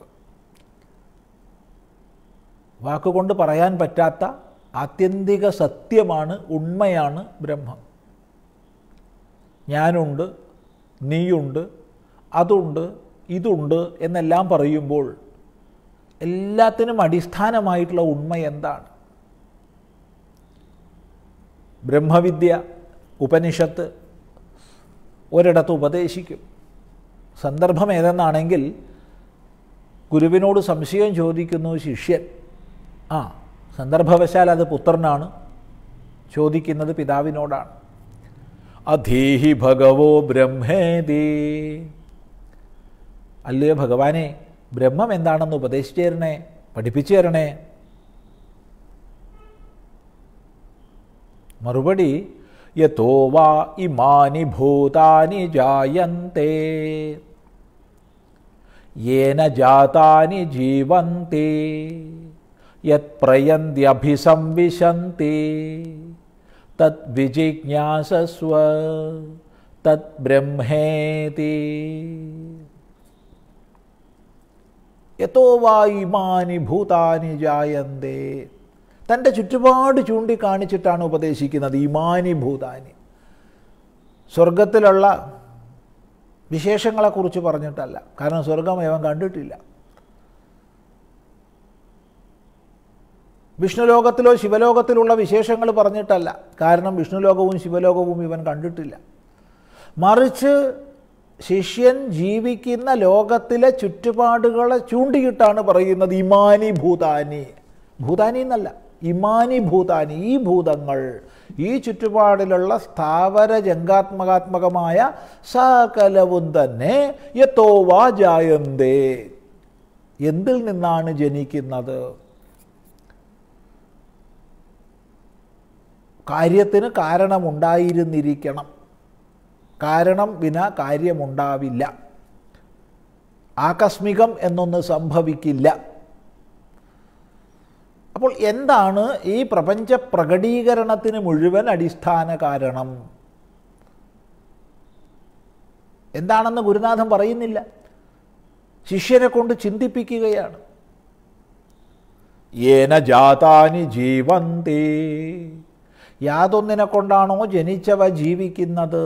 വാക്കുകൊണ്ട് പറയാൻ പറ്റാത്ത ആത്യന്തിക സത്യമാണ് ഉണ്മയാണ് ബ്രഹ്മം ഞാനുണ്ട് നീയുണ്ട് അതുണ്ട് ഇതുണ്ട് എന്നെല്ലാം പറയുമ്പോൾ എല്ലാത്തിനും അടിസ്ഥാനമായിട്ടുള്ള ഉണ്മ എന്താണ് ബ്രഹ്മവിദ്യ ഉപനിഷത്ത് ഒരിടത്ത് ഉപദേശിക്കും സന്ദർഭം ഏതെന്നാണെങ്കിൽ ഗുരുവിനോട് സംശയം ചോദിക്കുന്നു ശിഷ്യൻ ആ സന്ദർഭവശാൽ അത് പുത്രനാണ് ചോദിക്കുന്നത് പിതാവിനോടാണ് അധീഹി ഭഗവോ ബ്രഹ്മേദി അല്ലയോ ഭഗവാനെ ബ്രഹ്മം എന്താണെന്ന് ഉപദേശിച്ചു തരണേ പഠിപ്പിച്ചു തരണേ മറുപടി യഥോ വാ ഇമാനി ഭൂതാനി ജായന്തേ യേന ജാതാനി ജീവന്തി യത് പ്രയന്ത്യഭിസംവിശന്തി തത് വിജിജ്ഞാസസ്വ തത് ബ്രഹ്മേതി യഥോ വാ ഇമാനി ഭൂതാനി ജായന്തേ തൻ്റെ ചുറ്റുപാട് ചൂണ്ടിക്കാണിച്ചിട്ടാണ് ഉപദേശിക്കുന്നത് ഇമാനി ഭൂതാനി സ്വർഗത്തിലുള്ള വിശേഷങ്ങളെക്കുറിച്ച് പറഞ്ഞിട്ടല്ല കാരണം സ്വർഗം ഇവൻ കണ്ടിട്ടില്ല വിഷ്ണുലോകത്തിലോ ശിവലോകത്തിലുള്ള വിശേഷങ്ങൾ പറഞ്ഞിട്ടല്ല കാരണം വിഷ്ണുലോകവും ശിവലോകവും ഇവൻ കണ്ടിട്ടില്ല മറിച്ച് ശിഷ്യൻ ജീവിക്കുന്ന ലോകത്തിലെ ചുറ്റുപാടുകളെ ചൂണ്ടിയിട്ടാണ് പറയുന്നത് ഇമാനി ഭൂതാനി ഭൂതാനി എന്നല്ല ഇമാനി ഭൂതാനി ഈ ഭൂതങ്ങൾ ഈ ചുറ്റുപാടിലുള്ള സ്ഥാവര ജംഗാത്മകാത്മകമായ സകലവും തന്നെ യത്തോ വാ ജായന്തേ എന്തിൽ നിന്നാണ് ജനിക്കുന്നത് കാര്യത്തിന് കാരണമുണ്ടായിരുന്നിരിക്കണം കാരണം വിന കാര്യമുണ്ടാവില്ല ആകസ്മികം എന്നൊന്ന് സംഭവിക്കില്ല അപ്പോൾ എന്താണ് ഈ പ്രപഞ്ച പ്രകടീകരണത്തിന് മുഴുവൻ അടിസ്ഥാന കാരണം എന്താണെന്ന് ഗുരുനാഥൻ പറയുന്നില്ല ശിഷ്യനെ കൊണ്ട് ചിന്തിപ്പിക്കുകയാണ് ഏന ജാതാനി ജീവന്തേ യാതൊന്നിനെ കൊണ്ടാണോ ജനിച്ചവ ജീവിക്കുന്നത്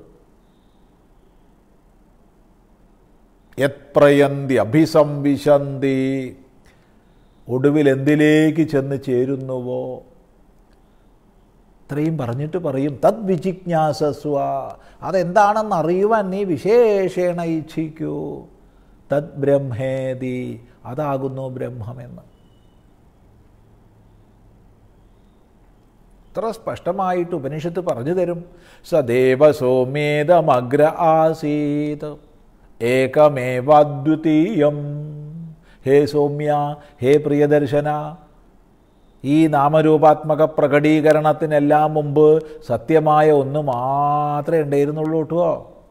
യത്രയന്തി അഭിസംവിശന്തി ഒടുവിൽ എന്തിലേക്ക് ചെന്ന് ചേരുന്നുവോ ഇത്രയും പറഞ്ഞിട്ട് പറയും തദ് വിജിജ്ഞാസസ്വ അതെന്താണെന്ന് അറിയുവാൻ നീ വിശേഷേണ ഇച്ഛിക്കൂ തദ് ബ്രഹ്മേതി അതാകുന്നു ബ്രഹ്മമെന്ന് ഇത്ര സ്പഷ്ടമായിട്ട് ഉപനിഷത്ത് പറഞ്ഞു തരും സദേവ സോമേതമഗ്ര ആസീത് ഏകമേവാദ്വിതീയം ഹേ സൗമ്യ ഹേ പ്രിയദർശന ഈ നാമരൂപാത്മക പ്രകടീകരണത്തിനെല്ലാം മുമ്പ് സത്യമായ ഒന്ന് മാത്രമേ ഉണ്ടായിരുന്നുള്ളൂ കേട്ടോ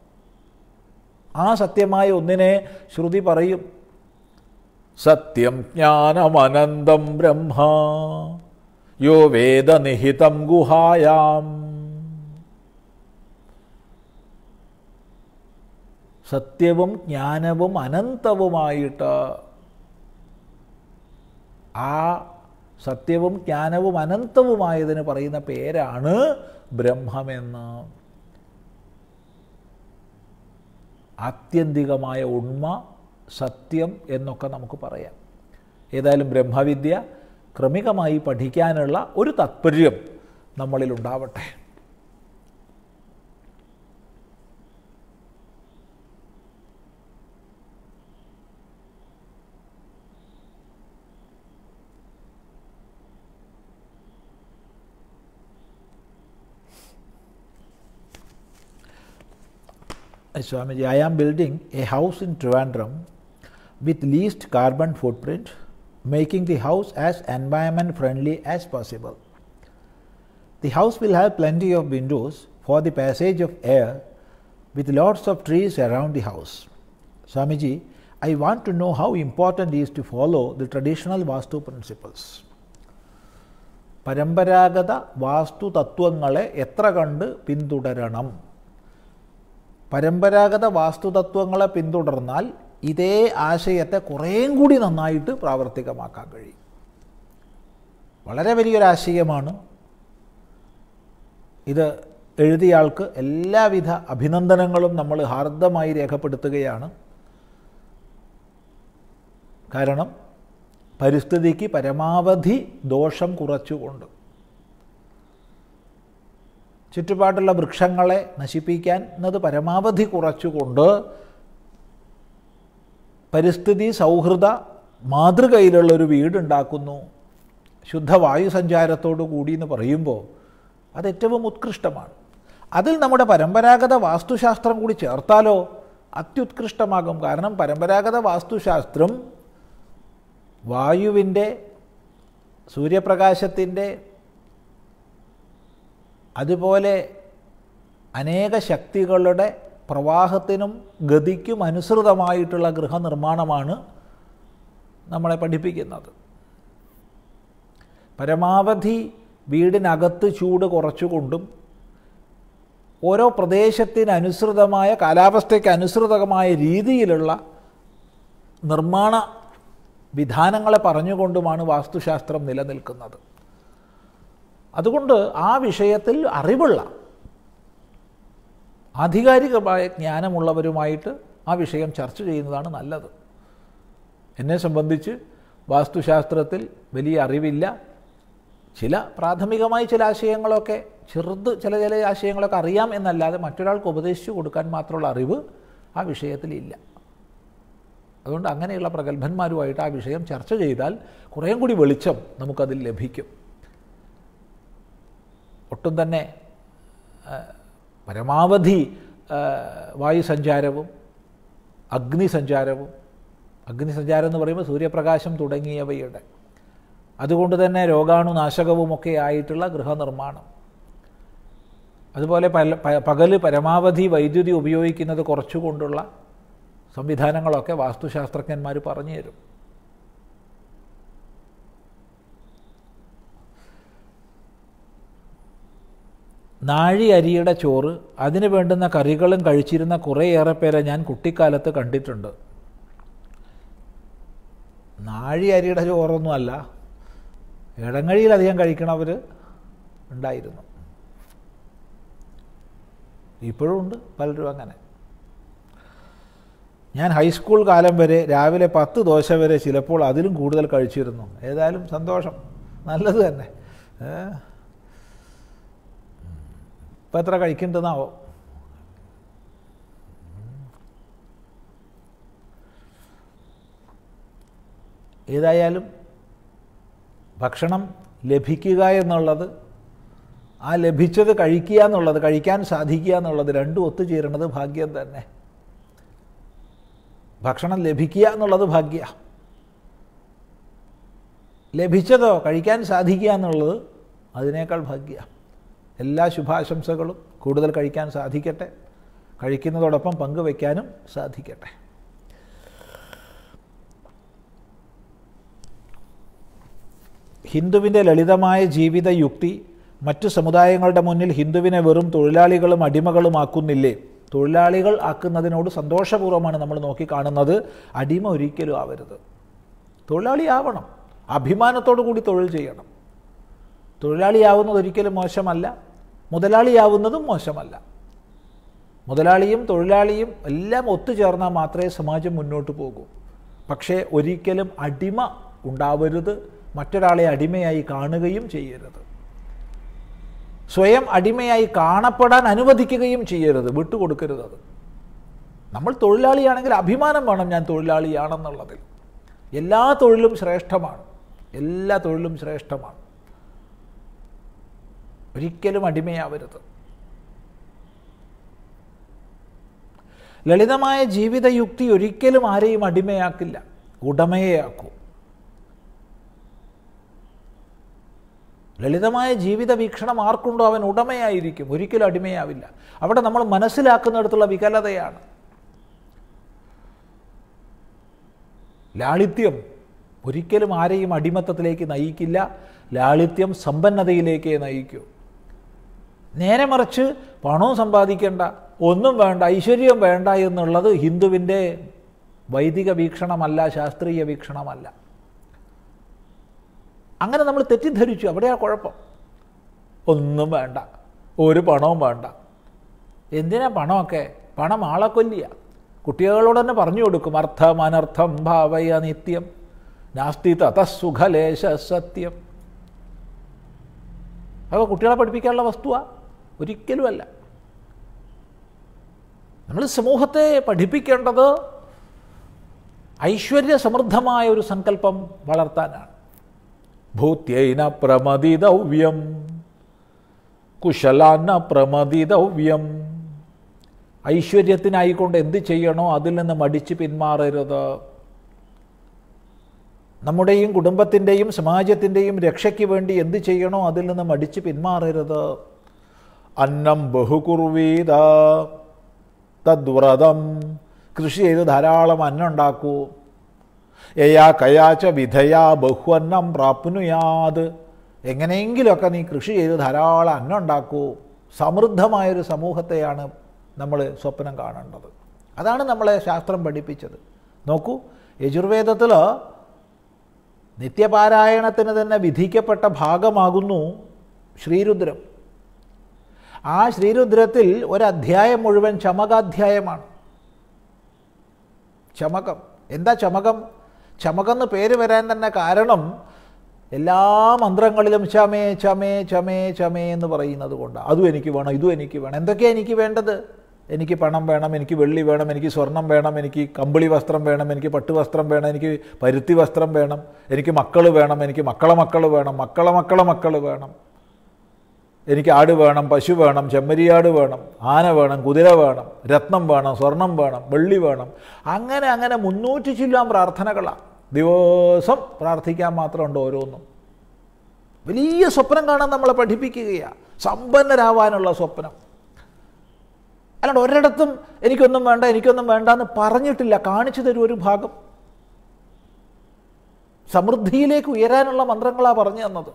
ആ സത്യമായ ഒന്നിനെ ശ്രുതി പറയും സത്യം ജ്ഞാനമനന്തം ബ്രഹ്മ യോ വേദനിഹിതം ഗുഹായാം സത്യവും ജ്ഞാനവും അനന്തവുമായിട്ട് ആ സത്യവും ജ്ഞാനവും അനന്തവുമായതിന് പറയുന്ന പേരാണ് ബ്രഹ്മമെന്ന് ആത്യന്തികമായ ഉണ്മ സത്യം എന്നൊക്കെ നമുക്ക് പറയാം ഏതായാലും ബ്രഹ്മവിദ്യ ക്രമികമായി പഠിക്കാനുള്ള ഒരു താത്പര്യം നമ്മളിൽ ഉണ്ടാവട്ടെ Swamiji, I am building a house in Trivandrum with least carbon footprint, making the house as environment friendly as possible. The house will have plenty of windows for the passage of air with lots of trees around the house. Swamiji, I want to know how important it is to follow the traditional Vastu principles. പരമ്പരാഗത വാസ്തു തത്വങ്ങളെ എത്ര കണ്ട് പിന്തുടരണം പരമ്പരാഗത വാസ്തുതത്വങ്ങളെ പിന്തുടർന്നാൽ ഇതേ ആശയത്തെ കുറേയും കൂടി നന്നായിട്ട് പ്രാവർത്തികമാക്കാൻ കഴിയും വളരെ വലിയൊരാശയമാണ് ഇത് എഴുതിയയാൾക്ക് എല്ലാവിധ അഭിനന്ദനങ്ങളും നമ്മൾ ഹാർദമായി രേഖപ്പെടുത്തുകയാണ് കാരണം പരിസ്ഥിതിക്ക് പരമാവധി ദോഷം കുറച്ചുകൊണ്ട് ചുറ്റുപാടുള്ള വൃക്ഷങ്ങളെ നശിപ്പിക്കാൻ എന്നത് പരമാവധി കുറച്ചുകൊണ്ട് പരിസ്ഥിതി സൗഹൃദ മാതൃകയിലുള്ളൊരു വീടുണ്ടാക്കുന്നു ശുദ്ധവായു സഞ്ചാരത്തോടു കൂടി എന്ന് പറയുമ്പോൾ അത് ഏറ്റവും ഉത്കൃഷ്ടമാണ് അതിൽ നമ്മുടെ പരമ്പരാഗത വാസ്തുശാസ്ത്രം കൂടി ചേർത്താലോ അത്യുത്കൃഷ്ടമാകും കാരണം പരമ്പരാഗത വാസ്തുശാസ്ത്രം വായുവിൻ്റെ സൂര്യപ്രകാശത്തിൻ്റെ അതുപോലെ അനേക ശക്തികളുടെ പ്രവാഹത്തിനും ഗതിക്കും അനുസൃതമായിട്ടുള്ള ഗൃഹനിർമ്മാണമാണ് നമ്മളെ പഠിപ്പിക്കുന്നത് പരമാവധി വീടിനകത്ത് ചൂട് കുറച്ചുകൊണ്ടും ഓരോ പ്രദേശത്തിനനുസൃതമായ കാലാവസ്ഥയ്ക്ക് അനുസൃതമായ രീതിയിലുള്ള നിർമ്മാണ വിധാനങ്ങളെ പറഞ്ഞുകൊണ്ടുമാണ് വാസ്തുശാസ്ത്രം നിലനിൽക്കുന്നത് അതുകൊണ്ട് ആ വിഷയത്തിൽ അറിവുള്ള ആധികാരികമായ ജ്ഞാനമുള്ളവരുമായിട്ട് ആ വിഷയം ചർച്ച ചെയ്യുന്നതാണ് നല്ലത് എന്നെ സംബന്ധിച്ച് വാസ്തുശാസ്ത്രത്തിൽ വലിയ അറിവില്ല ചില പ്രാഥമികമായി ചില ആശയങ്ങളൊക്കെ ചെറുത് ചില ചില ആശയങ്ങളൊക്കെ അറിയാം എന്നല്ലാതെ മറ്റൊരാൾക്ക് ഉപദേശിച്ചു കൊടുക്കാൻ മാത്രമുള്ള അറിവ് ആ വിഷയത്തിലില്ല അതുകൊണ്ട് അങ്ങനെയുള്ള പ്രഗത്ഭന്മാരുമായിട്ട് ആ വിഷയം ചർച്ച ചെയ്താൽ കുറേയും കൂടി വെളിച്ചം നമുക്കതിൽ ലഭിക്കും ഒട്ടും തന്നെ ആ, പരമാവധി ആ, വായുസഞ്ചാരവും അഗ്നിസഞ്ചാരവും അഗ്നിസഞ്ചാരം എന്ന് പറയുമ്പോൾ സൂര്യപ്രകാശം തുടങ്ങിയവയുടെ അതുകൊണ്ട് തന്നെ രോഗാണുനാശകവുമൊക്കെ ആയിട്ടുള്ള ഗൃഹനിർമ്മാണം അതുപോലെ പല പ- പകല് പരമാവധി വൈദ്യുതി ഉപയോഗിക്കുന്നത് കുറച്ചുകൊണ്ടുള്ള സംവിധാനങ്ങളൊക്കെ വാസ്തുശാസ്ത്രജ്ഞന്മാർ പറഞ്ഞു തരും നാഴി അരിയുടെ ചോറ് അതിന് വേണ്ടുന്ന കറികളും കഴിച്ചിരുന്ന കുറേയേറെ പേരെ ഞാൻ കുട്ടിക്കാലത്ത് കണ്ടിട്ടുണ്ട് നാഴി അരിയുടെ ചോറൊന്നുമല്ല ഇടങ്ങഴിയിലധികം കഴിക്കണവർ ഉണ്ടായിരുന്നു ഇപ്പോഴും ഉണ്ട് പലരും അങ്ങനെ ഞാൻ ഹൈസ്കൂൾ കാലം വരെ രാവിലെ പത്ത് ദോശ വരെ ചിലപ്പോൾ അതിലും കൂടുതൽ കഴിച്ചിരുന്നു ഏതായാലും സന്തോഷം നല്ലത് തന്നെ ഏ? ഇപ്പം എത്ര കഴിക്കേണ്ടതെന്നാവോ ഏതായാലും ഭക്ഷണം ലഭിക്കുക എന്നുള്ളത് ആ ലഭിച്ചത് കഴിക്കുക എന്നുള്ളത് കഴിക്കാൻ സാധിക്കുക എന്നുള്ളത് രണ്ടും ഒത്തുചേരുന്നത് ഭാഗ്യം തന്നെ ഭക്ഷണം ലഭിക്കുക എന്നുള്ളത് ഭാഗ്യ ലഭിച്ചതോ കഴിക്കാൻ സാധിക്കുക എന്നുള്ളത് അതിനേക്കാൾ ഭാഗ്യ എല്ലാ ശുഭാശംസകളും കൂടുതൽ കഴിക്കാൻ സാധിക്കട്ടെ കഴിക്കുന്നതോടൊപ്പം പങ്കുവയ്ക്കാനും സാധിക്കട്ടെ ഹിന്ദുവിൻ്റെ ലളിതമായ ജീവിത യുക്തി മറ്റു സമുദായങ്ങളുടെ മുന്നിൽ ഹിന്ദുവിനെ വെറും തൊഴിലാളികളും അടിമകളുമാക്കുന്നില്ലേ തൊഴിലാളികൾ ആക്കുന്നതിനോട് സന്തോഷപൂർവ്വമാണ് നമ്മൾ നോക്കിക്കാണുന്നത് അടിമ ഒരിക്കലും ആവരുത് തൊഴിലാളിയാവണം അഭിമാനത്തോടു കൂടി തൊഴിൽ ചെയ്യണം തൊഴിലാളിയാവുന്നത് ഒരിക്കലും മോശമല്ല മുതലാളിയാവുന്നതും മോശമല്ല മുതലാളിയും തൊഴിലാളിയും എല്ലാം ഒത്തുചേർന്നാൽ മാത്രമേ സമാജം മുന്നോട്ട് പോകൂ പക്ഷേ ഒരിക്കലും അടിമ ഉണ്ടാവരുത് മറ്റൊരാളെ അടിമയായി കാണുകയും ചെയ്യരുത് സ്വയം അടിമയായി കാണപ്പെടാൻ അനുവദിക്കുകയും ചെയ്യരുത് വിട്ടുകൊടുക്കരുത് അത് നമ്മൾ തൊഴിലാളിയാണെങ്കിൽ അഭിമാനം വേണം ഞാൻ തൊഴിലാളിയാണെന്നുള്ളതിൽ എല്ലാ തൊഴിലും ശ്രേഷ്ഠമാണ് എല്ലാ തൊഴിലും ശ്രേഷ്ഠമാണ് ഒരിക്കലും അടിമയാവരുത് ലളിതമായ ജീവിതയുക്തി ഒരിക്കലും ആരെയും അടിമയാക്കില്ല ഉടമയെയാക്കും ലളിതമായ ജീവിത വീക്ഷണം ആർക്കുണ്ടോ അവൻ ഉടമയായിരിക്കും ഒരിക്കലും അടിമയാവില്ല അവിടെ നമ്മൾ മനസ്സിലാക്കുന്നിടത്തുള്ള വികലതയാണ് ലാളിത്യം ഒരിക്കലും ആരെയും അടിമത്തത്തിലേക്ക് നയിക്കില്ല ലാളിത്യം സമ്പന്നതയിലേക്ക് നയിക്കൂ നേരെ മറിച്ച് പണവും സമ്പാദിക്കേണ്ട ഒന്നും വേണ്ട ഐശ്വര്യം വേണ്ട എന്നുള്ളത് ഹിന്ദുവിൻ്റെ വൈദിക വീക്ഷണമല്ല ശാസ്ത്രീയ വീക്ഷണമല്ല അങ്ങനെ നമ്മൾ തെറ്റിദ്ധരിച്ചു അവിടെയാ കുഴപ്പം ഒന്നും വേണ്ട ഒരു പണവും വേണ്ട എന്തിനാ പണമൊക്കെ പണം ആളെ കൊല്ലിയ കുട്ടികളോട് തന്നെ പറഞ്ഞു കൊടുക്കും അർത്ഥം അനർത്ഥം ഭാവയ നിത്യം നാസ്തി തതസുഖലേശ സത്യം അപ്പോൾ കുട്ടികളെ പഠിപ്പിക്കാനുള്ള വസ്തുവാ ഒരിക്കലുമല്ല നമ്മൾ സമൂഹത്തെ പഠിപ്പിക്കേണ്ടത് ഐശ്വര്യ സമൃദ്ധമായ ഒരു സങ്കല്പം വളർത്താനാണ് ഭൂത്യൈന പ്രമദിതവ്യം കുശലാന്ന പ്രമദിതവ്യം ഐശ്വര്യത്തിനായിക്കൊണ്ട് എന്ത് ചെയ്യണോ അതിൽ നിന്ന് മടിച്ച് പിന്മാറരുത് നമ്മുടെയും കുടുംബത്തിൻ്റെയും സമാജത്തിൻ്റെയും രക്ഷയ്ക്ക് വേണ്ടി എന്ത് ചെയ്യണോ അതിൽ നിന്ന് മടിച്ച് പിന്മാറരുത് അന്നം ബഹുകുർവീത തദ്വ്രതം കൃഷി ചെയ്ത് ധാരാളം അന്നം ഉണ്ടാക്കൂ യയാ കയാച്ച വിധയാ ബഹുവന്നം പ്രാപ്നുയാത് എങ്ങനെയെങ്കിലുമൊക്കെ നീ കൃഷി ചെയ്ത് ധാരാളം അന്നം ഉണ്ടാക്കൂ സമൃദ്ധമായൊരു സമൂഹത്തെയാണ് നമ്മൾ സ്വപ്നം കാണേണ്ടത് അതാണ് നമ്മളെ ശാസ്ത്രം പഠിപ്പിച്ചത് നോക്കൂ യജുർവേദത്തിൽ നിത്യപാരായണത്തിന് തന്നെ വിധിക്കപ്പെട്ട ഭാഗമാകുന്നു ശ്രീരുദ്രം ആ ശ്രീരുദ്രത്തിൽ ഒരധ്യായം മുഴുവൻ ചമകാധ്യായമാണ് ചമകം എന്താ ചമകം ചമകം എന്ന് പേര് വരാൻ തന്നെ കാരണം എല്ലാ മന്ത്രങ്ങളിലും ചമേ ചമേ ചമേ ചമേ എന്ന് പറയുന്നത് കൊണ്ട് അതും എനിക്ക് വേണം ഇതും എനിക്ക് വേണം എന്തൊക്കെയാണ് എനിക്ക് വേണ്ടത് എനിക്ക് പണം വേണം എനിക്ക് വെള്ളി വേണം എനിക്ക് സ്വർണം വേണം എനിക്ക് കമ്പിളി വസ്ത്രം വേണം എനിക്ക് പട്ടുവസ്ത്രം വേണം എനിക്ക് പരുത്തി വസ്ത്രം വേണം എനിക്ക് മക്കൾ വേണം എനിക്ക് മക്കളെ മക്കൾ വേണം മക്കളെ മക്കളെ മക്കൾ വേണം എനിക്ക് ആട് വേണം പശു വേണം ചെമ്മരിയാട് വേണം ആന വേണം കുതിര വേണം രത്നം വേണം സ്വർണം വേണം വെള്ളി വേണം അങ്ങനെ അങ്ങനെ മുന്നൂറ്റി ചില്ലാൻ പ്രാർത്ഥനകളാണ് ദിവസം പ്രാർത്ഥിക്കാൻ മാത്രമുണ്ട് ഓരോന്നും വലിയ സ്വപ്നം കാണാൻ നമ്മളെ പഠിപ്പിക്കുകയാണ് സമ്പന്നരാവാനുള്ള സ്വപ്നം അല്ലാണ്ട് ഒരിടത്തും എനിക്കൊന്നും വേണ്ട എനിക്കൊന്നും വേണ്ട എന്ന് പറഞ്ഞിട്ടില്ല കാണിച്ചു തരും ഒരു ഭാഗം സമൃദ്ധിയിലേക്ക് ഉയരാനുള്ള മന്ത്രങ്ങളാണ് പറഞ്ഞു തന്നത്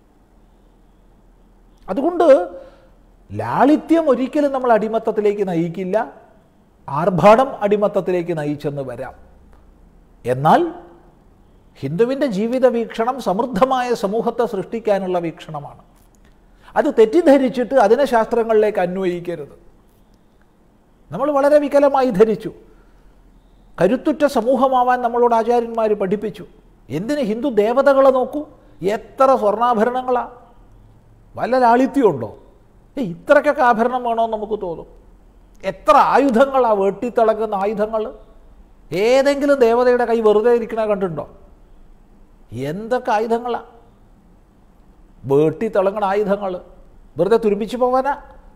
അതുകൊണ്ട് ലാളിത്യം ഒരിക്കലും നമ്മൾ അടിമത്തത്തിലേക്ക് നയിക്കില്ല ആർഭാടം അടിമത്തത്തിലേക്ക് നയിച്ചെന്ന് വരാം എന്നാൽ ഹിന്ദുവിൻ്റെ ജീവിത വീക്ഷണം സമൃദ്ധമായ സമൂഹത്തെ സൃഷ്ടിക്കാനുള്ള വീക്ഷണമാണ് അത് തെറ്റിദ്ധരിച്ചിട്ട് അതിനെ ശാസ്ത്രങ്ങളിലേക്ക് അന്വയിക്കരുത് നമ്മൾ വളരെ വികലമായി ധരിച്ചു കരുത്തുറ്റ സമൂഹമാവാൻ നമ്മളോട് ആചാര്യന്മാർ പഠിപ്പിച്ചു എന്തിന് ഹിന്ദു ദേവതകളെ നോക്കൂ എത്ര സ്വർണ്ണാഭരണങ്ങളാ വല്ല ലാളിത്യമുണ്ടോ ഏയ് ഇത്രയ്ക്കൊക്കെ ആഭരണം വേണമെന്ന് നമുക്ക് തോന്നും എത്ര ആയുധങ്ങളാണ് വെട്ടിത്തിളങ്ങുന്ന ആയുധങ്ങൾ ഏതെങ്കിലും ദേവതയുടെ കൈ വെറുതെ ഇരിക്കണ കണ്ടിട്ടുണ്ടോ എന്തൊക്കെ ആയുധങ്ങളാണ് വെട്ടിത്തിളങ്ങണ ആയുധങ്ങൾ വെറുതെ തുരുമ്പിച്ച് പോവാനാ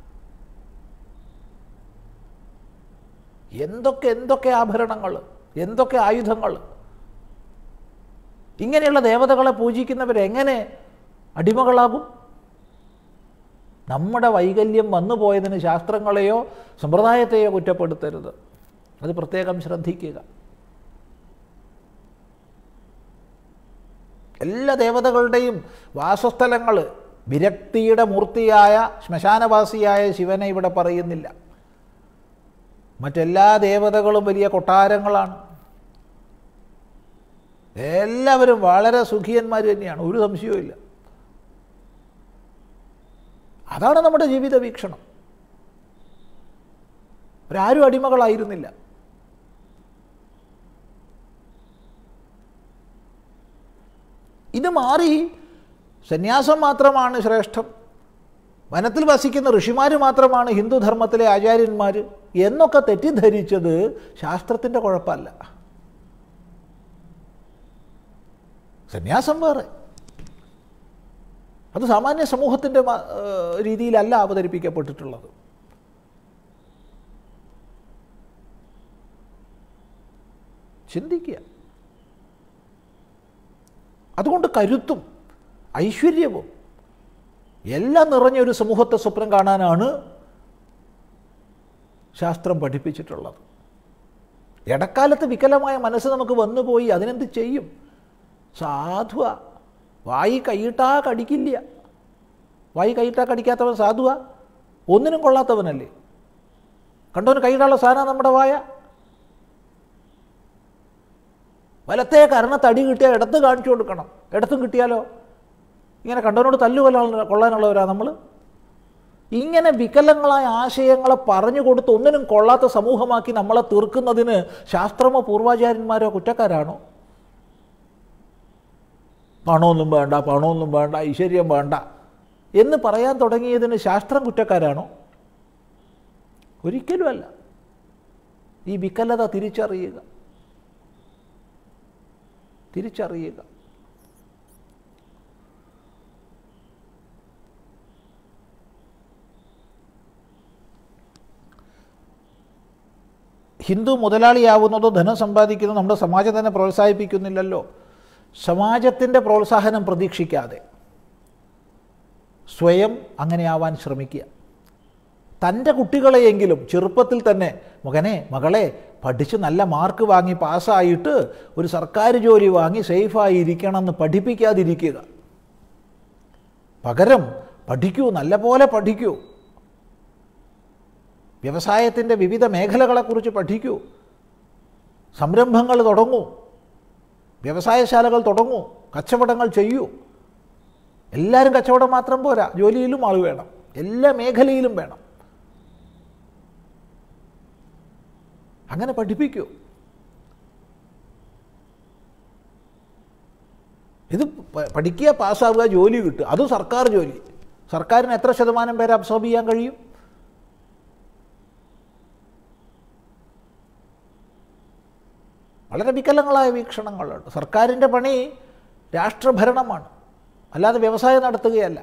എന്തൊക്കെ എന്തൊക്കെ ആഭരണങ്ങൾ എന്തൊക്കെ ആയുധങ്ങൾ ഇങ്ങനെയുള്ള ദേവതകളെ പൂജിക്കുന്നവരെങ്ങനെ അടിമകളാകും നമ്മുടെ വൈകല്യം വന്നു പോയതിന് ശാസ്ത്രങ്ങളെയോ സമ്പ്രദായത്തെയോ കുറ്റപ്പെടുത്തരുത് അത് പ്രത്യേകം ശ്രദ്ധിക്കുക എല്ലാ ദേവതകളുടെയും വാസസ്ഥലങ്ങൾ വിരക്തിയുടെ മൂർത്തിയായ ശ്മശാനവാസിയായ ശിവനെ ഇവിടെ പറയുന്നില്ല മറ്റെല്ലാ ദേവതകളും വലിയ കൊട്ടാരങ്ങളാണ് എല്ലാവരും വളരെ സുഖിയന്മാർ തന്നെയാണ് ഒരു സംശയവും ഇല്ല അതാണ് നമ്മുടെ ജീവിത വീക്ഷണം ഒരാരും അടിമകളായിരുന്നില്ല ഇത് മാറി സന്യാസം മാത്രമാണ് ശ്രേഷ്ഠം വനത്തിൽ വസിക്കുന്ന ഋഷിമാർ മാത്രമാണ് ഹിന്ദുധർമ്മത്തിലെ ആചാര്യന്മാർ എന്നൊക്കെ തെറ്റിദ്ധരിച്ചത് ശാസ്ത്രത്തിൻ്റെ കുഴപ്പമല്ല സന്യാസം വേറെ അത് സാമാന്യ സമൂഹത്തിൻ്റെ രീതിയിലല്ല അവതരിപ്പിക്കപ്പെട്ടിട്ടുള്ളത് ചിന്തിക്കുക അതുകൊണ്ട് കരുത്തും ഐശ്വര്യവും എല്ലാം നിറഞ്ഞ ഒരു സമൂഹത്തെ സ്വപ്നം കാണാനാണ് ശാസ്ത്രം പഠിപ്പിച്ചിട്ടുള്ളത് ഇടക്കാലത്ത് വികലമായ മനസ്സ് നമുക്ക് വന്നുപോയി അതിനെന്ത് ചെയ്യും സാധുവ വായി കൈയിട്ടാ കടിക്കില്ല വായി കൈയിട്ടാ കടിക്കാത്തവൻ സാധുവ ഒന്നിനും കൊള്ളാത്തവനല്ലേ കണ്ടവന് കൈയിടാനുള്ള സാധനം നമ്മുടെ വായ വലത്തെ കരണ തടി കിട്ടിയാൽ ഇടത്ത് കാണിച്ചു കൊടുക്കണം ഇടത്തും കിട്ടിയാലോ ഇങ്ങനെ കണ്ടവനോട് തല്ലു കൊല്ലാനുള്ള കൊള്ളാനുള്ളവരാ നമ്മൾ ഇങ്ങനെ വികലങ്ങളായ ആശയങ്ങളെ പറഞ്ഞു കൊടുത്ത് ഒന്നിനും കൊള്ളാത്ത സമൂഹമാക്കി നമ്മളെ തീർക്കുന്നതിന് ശാസ്ത്രമോ പൂർവാചാര്യന്മാരോ കുറ്റക്കാരാണോ പണമൊന്നും വേണ്ട പണമൊന്നും വേണ്ട ഐശ്വര്യം വേണ്ട എന്ന് പറയാൻ തുടങ്ങിയതിന് ശാസ്ത്രം കുറ്റക്കാരാണോ ഒരിക്കലുമല്ല ഈ വികലത തിരിച്ചറിയുക തിരിച്ചറിയുക ഹിന്ദു മുതലാളിയാവുന്നതോ ധനം സമ്പാദിക്കുന്നതോ നമ്മുടെ സമാജം തന്നെ പ്രോത്സാഹിപ്പിക്കുന്നില്ലല്ലോ സമാജത്തിൻ്റെ പ്രോത്സാഹനം പ്രതീക്ഷിക്കാതെ സ്വയം അങ്ങനെയാവാൻ ശ്രമിക്കുക തൻ്റെ കുട്ടികളെയെങ്കിലും ചെറുപ്പത്തിൽ തന്നെ മകനെ മകളെ പഠിച്ച് നല്ല മാർക്ക് വാങ്ങി പാസ്സായിട്ട് ഒരു സർക്കാർ ജോലി വാങ്ങി സേഫായി ഇരിക്കണം എന്ന് പഠിപ്പിക്കാതിരിക്കുക പകരം പഠിക്കൂ നല്ല പോലെ പഠിക്കൂ വ്യവസായത്തിൻ്റെ വിവിധ മേഖലകളെക്കുറിച്ച് പഠിക്കൂ സംരംഭങ്ങൾ തുടങ്ങൂ വ്യവസായശാലകൾ തുടങ്ങൂ കച്ചവടങ്ങൾ ചെയ്യൂ എല്ലാവരും കച്ചവടം മാത്രം പോരാ ജോലിയിലും ആൾ വേണം എല്ലാ മേഖലയിലും വേണം അങ്ങനെ പഠിപ്പിക്കൂ ഇത് പ- പഠിക്കുക പാസ്സാവുക ജോലി കിട്ടുക അതും സർക്കാർ ജോലി സർക്കാരിന് എത്ര ശതമാനം പേരെ അബ്സോർബ് ചെയ്യാൻ കഴിയും വളരെ വികലങ്ങളായ വീക്ഷണങ്ങളുണ്ട് സർക്കാരിൻ്റെ പണി രാഷ്ട്രഭരണമാണ് അല്ലാതെ വ്യവസായം നടത്തുകയല്ല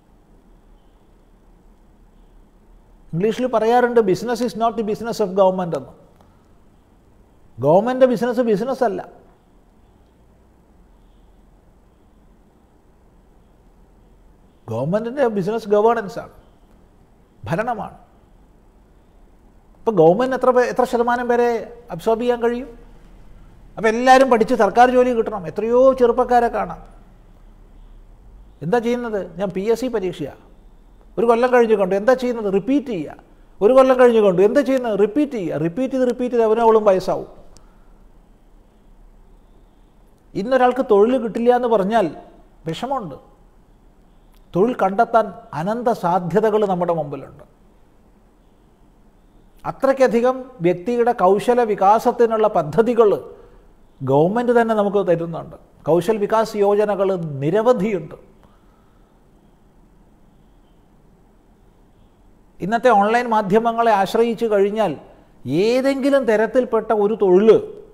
ഇംഗ്ലീഷിൽ പറയാറുണ്ട് business is not the business of government എന്ന് ഗവൺമെൻറ് ബിസിനസ് ബിസിനസ് അല്ല ഗവൺമെൻറ്റിൻ്റെ ബിസിനസ് ഗവേണൻസ് ആണ് ഭരണമാണ് ഇപ്പോൾ ഗവൺമെൻറ് എത്ര പേ- എത്ര ശതമാനം പേരെ അബ്സോർബ് ചെയ്യാൻ കഴിയും അപ്പോൾ എല്ലാവരും പഠിച്ച് സർക്കാർ ജോലി കിട്ടണം എത്രയോ ചെറുപ്പക്കാരെ കാണാം എന്താ ചെയ്യുന്നത് ഞാൻ പി എസ് സി പരീക്ഷയാണ് ഒരു കൊല്ലം കഴിഞ്ഞ് കണ്ടു എന്താ ചെയ്യുന്നത് റിപ്പീറ്റ് ചെയ്യുക ഒരു കൊല്ലം കഴിഞ്ഞ് കണ്ടു എന്താ ചെയ്യുന്നത് റിപ്പീറ്റ് ചെയ്യുക റിപ്പീറ്റ് ചെയ്ത് റിപ്പീറ്റ് ചെയ്ത് അവനവളും വയസ്സാവും ഇന്നൊരാൾക്ക് തൊഴിൽ കിട്ടില്ല എന്ന് പറഞ്ഞാൽ വിഷമമുണ്ട് തൊഴിൽ കണ്ടെത്താൻ അനന്ത സാധ്യതകൾ നമ്മുടെ മുമ്പിലുണ്ട് അത്രയ്ക്കധികം വ്യക്തിയുടെ കൗശല വികാസത്തിനുള്ള പദ്ധതികൾ ഗവൺമെൻറ് തന്നെ നമുക്ക് തരുന്നുണ്ട് കൗശൽ വികാസ് യോജനകൾ നിരവധിയുണ്ട് ഇന്നത്തെ ഓൺലൈൻ മാധ്യമങ്ങളെ ആശ്രയിച്ചു കഴിഞ്ഞാൽ ഏതെങ്കിലും തരത്തിൽപ്പെട്ട ഒരു തൊഴിൽ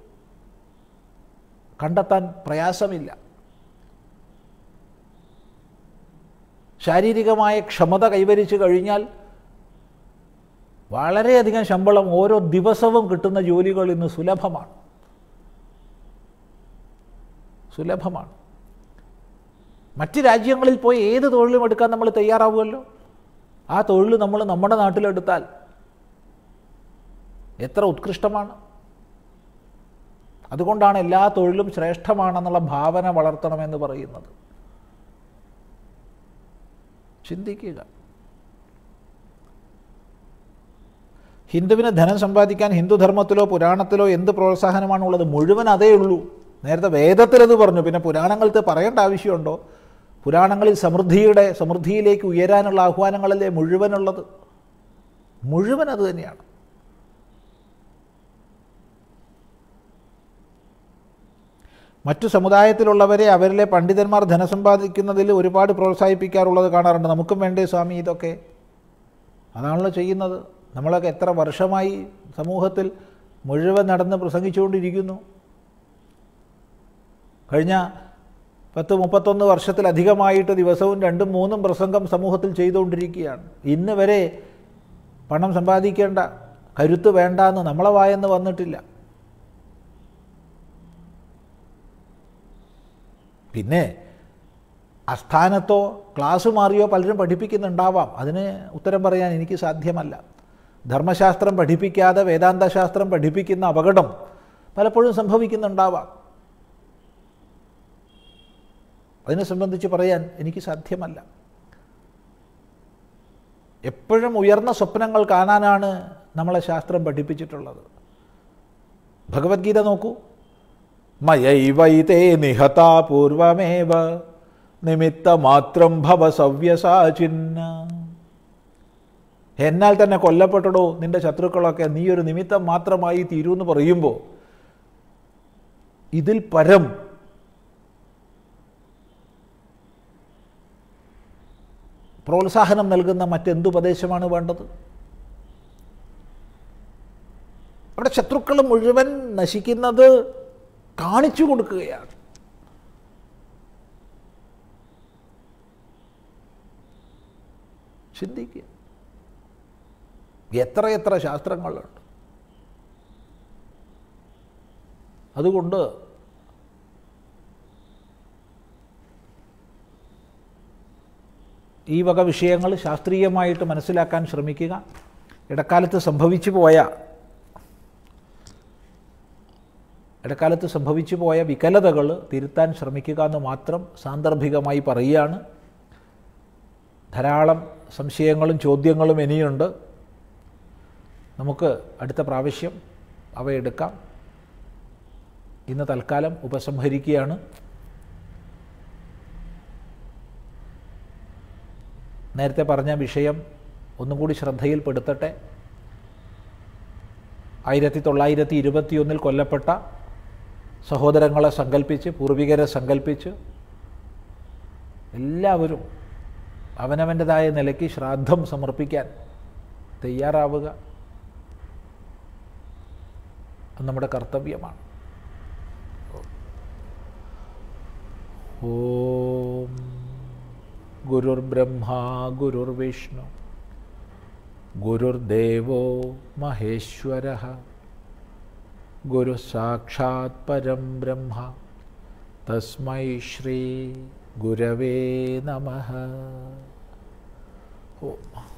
കണ്ടെത്താൻ പ്രയാസമില്ല ശാരീരികമായ ക്ഷമത കൈവരിച്ചു കഴിഞ്ഞാൽ വളരെയധികം ശമ്പളം ഓരോ ദിവസവും കിട്ടുന്ന ജോലികൾ ഇന്ന് സുലഭമാണ് സുലഭമാണ് മറ്റ് രാജ്യങ്ങളിൽ പോയി ഏത് തൊഴിലും എടുക്കാൻ നമ്മൾ തയ്യാറാവുമല്ലോ ആ തൊഴിൽ നമ്മൾ നമ്മുടെ നാട്ടിലെടുത്താൽ എത്ര ഉത്കൃഷ്ടമാണ് അതുകൊണ്ടാണ് എല്ലാ തൊഴിലും ശ്രേഷ്ഠമാണെന്നുള്ള ഭാവന വളർത്തണമെന്ന് പറയുന്നത് ചിന്തിക്കുക ഹിന്ദുവിന് ധനം സമ്പാദിക്കാൻ ഹിന്ദുധർമ്മത്തിലോ പുരാണത്തിലോ എന്ത് പ്രോത്സാഹനമാണുള്ളത് മുഴുവൻ അതേ ഉള്ളൂ നേരത്തെ വേദത്തിലത് പറഞ്ഞു പിന്നെ പുരാണങ്ങൾക്ക് പറയേണ്ട ആവശ്യമുണ്ടോ പുരാണങ്ങളിൽ സമൃദ്ധിയുടെ സമൃദ്ധിയിലേക്ക് ഉയരാനുള്ള ആഹ്വാനങ്ങളല്ലേ മുഴുവനുള്ളത് മുഴുവൻ അത് തന്നെയാണ് മറ്റു സമുദായത്തിലുള്ളവരെ അവരിലെ പണ്ഡിതന്മാർ ധനം സമ്പാദിക്കുന്നതിൽ ഒരുപാട് പ്രോത്സാഹിപ്പിക്കാറുള്ളത് കാണാറുണ്ട് നമുക്കും വേണ്ടേ സ്വാമി ഇതൊക്കെ അതാണല്ലോ ചെയ്യുന്നത് നമ്മളൊക്കെ എത്ര വർഷമായി സമൂഹത്തിൽ മുഴുവൻ നടന്ന് പ്രസംഗിച്ചുകൊണ്ടിരിക്കുന്നു കഴിഞ്ഞ പത്ത് മുപ്പത്തൊന്ന് വർഷത്തിലധികമായിട്ട് ദിവസവും രണ്ടും മൂന്നും പ്രസംഗം സമൂഹത്തിൽ ചെയ്തുകൊണ്ടിരിക്കുകയാണ് ഇന്ന് വരെ പണം സമ്പാദിക്കേണ്ട കരുത്ത് വേണ്ട എന്ന് നമ്മളെ വായെന്ന് വന്നിട്ടില്ല പിന്നെ അസ്ഥാനത്തോ ക്ലാസ് മാറിയോ പലരും പഠിപ്പിക്കുന്നുണ്ടാവാം അതിന് ഉത്തരം പറയാൻ എനിക്ക് സാധ്യമല്ല ധർമ്മശാസ്ത്രം പഠിപ്പിക്കാതെ വേദാന്തശാസ്ത്രം പഠിപ്പിക്കുന്ന അപകടം പലപ്പോഴും സംഭവിക്കുന്നുണ്ടാവാം അതിനെ സംബന്ധിച്ച് പറയാൻ എനിക്ക് സാധ്യമല്ല എപ്പോഴും ഉയർന്ന സ്വപ്നങ്ങൾ കാണാനാണ് നമ്മളെ ശാസ്ത്രം പഠിപ്പിച്ചിട്ടുള്ളത് ഭഗവത്ഗീത നോക്കൂ മയൈവൈതേ നിഹത പൂർവമേവ നിമിത്തമാത്രം ഭവ സവ്യസാചിന്ന എന്നാൽ തന്നെ കൊല്ലപ്പെട്ടടോ നിന്റെ ശത്രുക്കളൊക്കെ നീ ഒരു നിമിത്തം മാത്രമായി തീരൂ എന്ന് പറയുമ്പോൾ ഇതിൽ പരം പ്രോത്സാഹനം നൽകുന്ന മറ്റെന്തു ഉപദേശമാണ് വേണ്ടത് അവിടെ ശത്രുക്കൾ മുഴുവൻ നശിക്കുന്നത് കാണിച്ചു കൊടുക്കുകയാണ് ചിന്തിക്കുക എത്രയെത്ര ശാസ്ത്രങ്ങളുണ്ട് അതുകൊണ്ട് ഈ വക വിഷയങ്ങൾ ശാസ്ത്രീയമായിട്ട് മനസ്സിലാക്കാൻ ശ്രമിക്കുക ഇടക്കാലത്ത് സംഭവിച്ചു പോയ ഇടക്കാലത്ത് സംഭവിച്ചു പോയ വികലതകൾ തിരുത്താൻ ശ്രമിക്കുക എന്ന് മാത്രം സാന്ദർഭികമായി പറയുകയാണ് ധാരാളം സംശയങ്ങളും ചോദ്യങ്ങളും ഇനിയുണ്ട് നമുക്ക് അടുത്ത പ്രാവശ്യം അവയെടുക്കാം ഇന്ന് തൽക്കാലം ഉപസംഹരിക്കുകയാണ് നേരത്തെ പറഞ്ഞ വിഷയം ഒന്നും കൂടി ശ്രദ്ധയിൽപ്പെടുത്തട്ടെ ആയിരത്തി തൊള്ളായിരത്തി ഇരുപത്തിയൊന്നിൽ കൊല്ലപ്പെട്ട സഹോദരങ്ങളെ സങ്കല്പിച്ച് പൂർവികരെ സങ്കല്പിച്ച് എല്ലാവരും അവനവൻ്റെതായ നിലയ്ക്ക് ശ്രാദ്ധം സമർപ്പിക്കാൻ തയ്യാറാവുക അത് നമ്മുടെ കർത്തവ്യമാണ് ഓം ഗുരുർബ്രഹ്മ ഗുരുർവിഷ്ണു ഗുരുർദേവോ മഹേശ്വര ഗുരു സാക്ഷാത് പരം ബ്രഹ്മ തസ്മൈ ശ്രീ ഗുരവേ നമ ഓം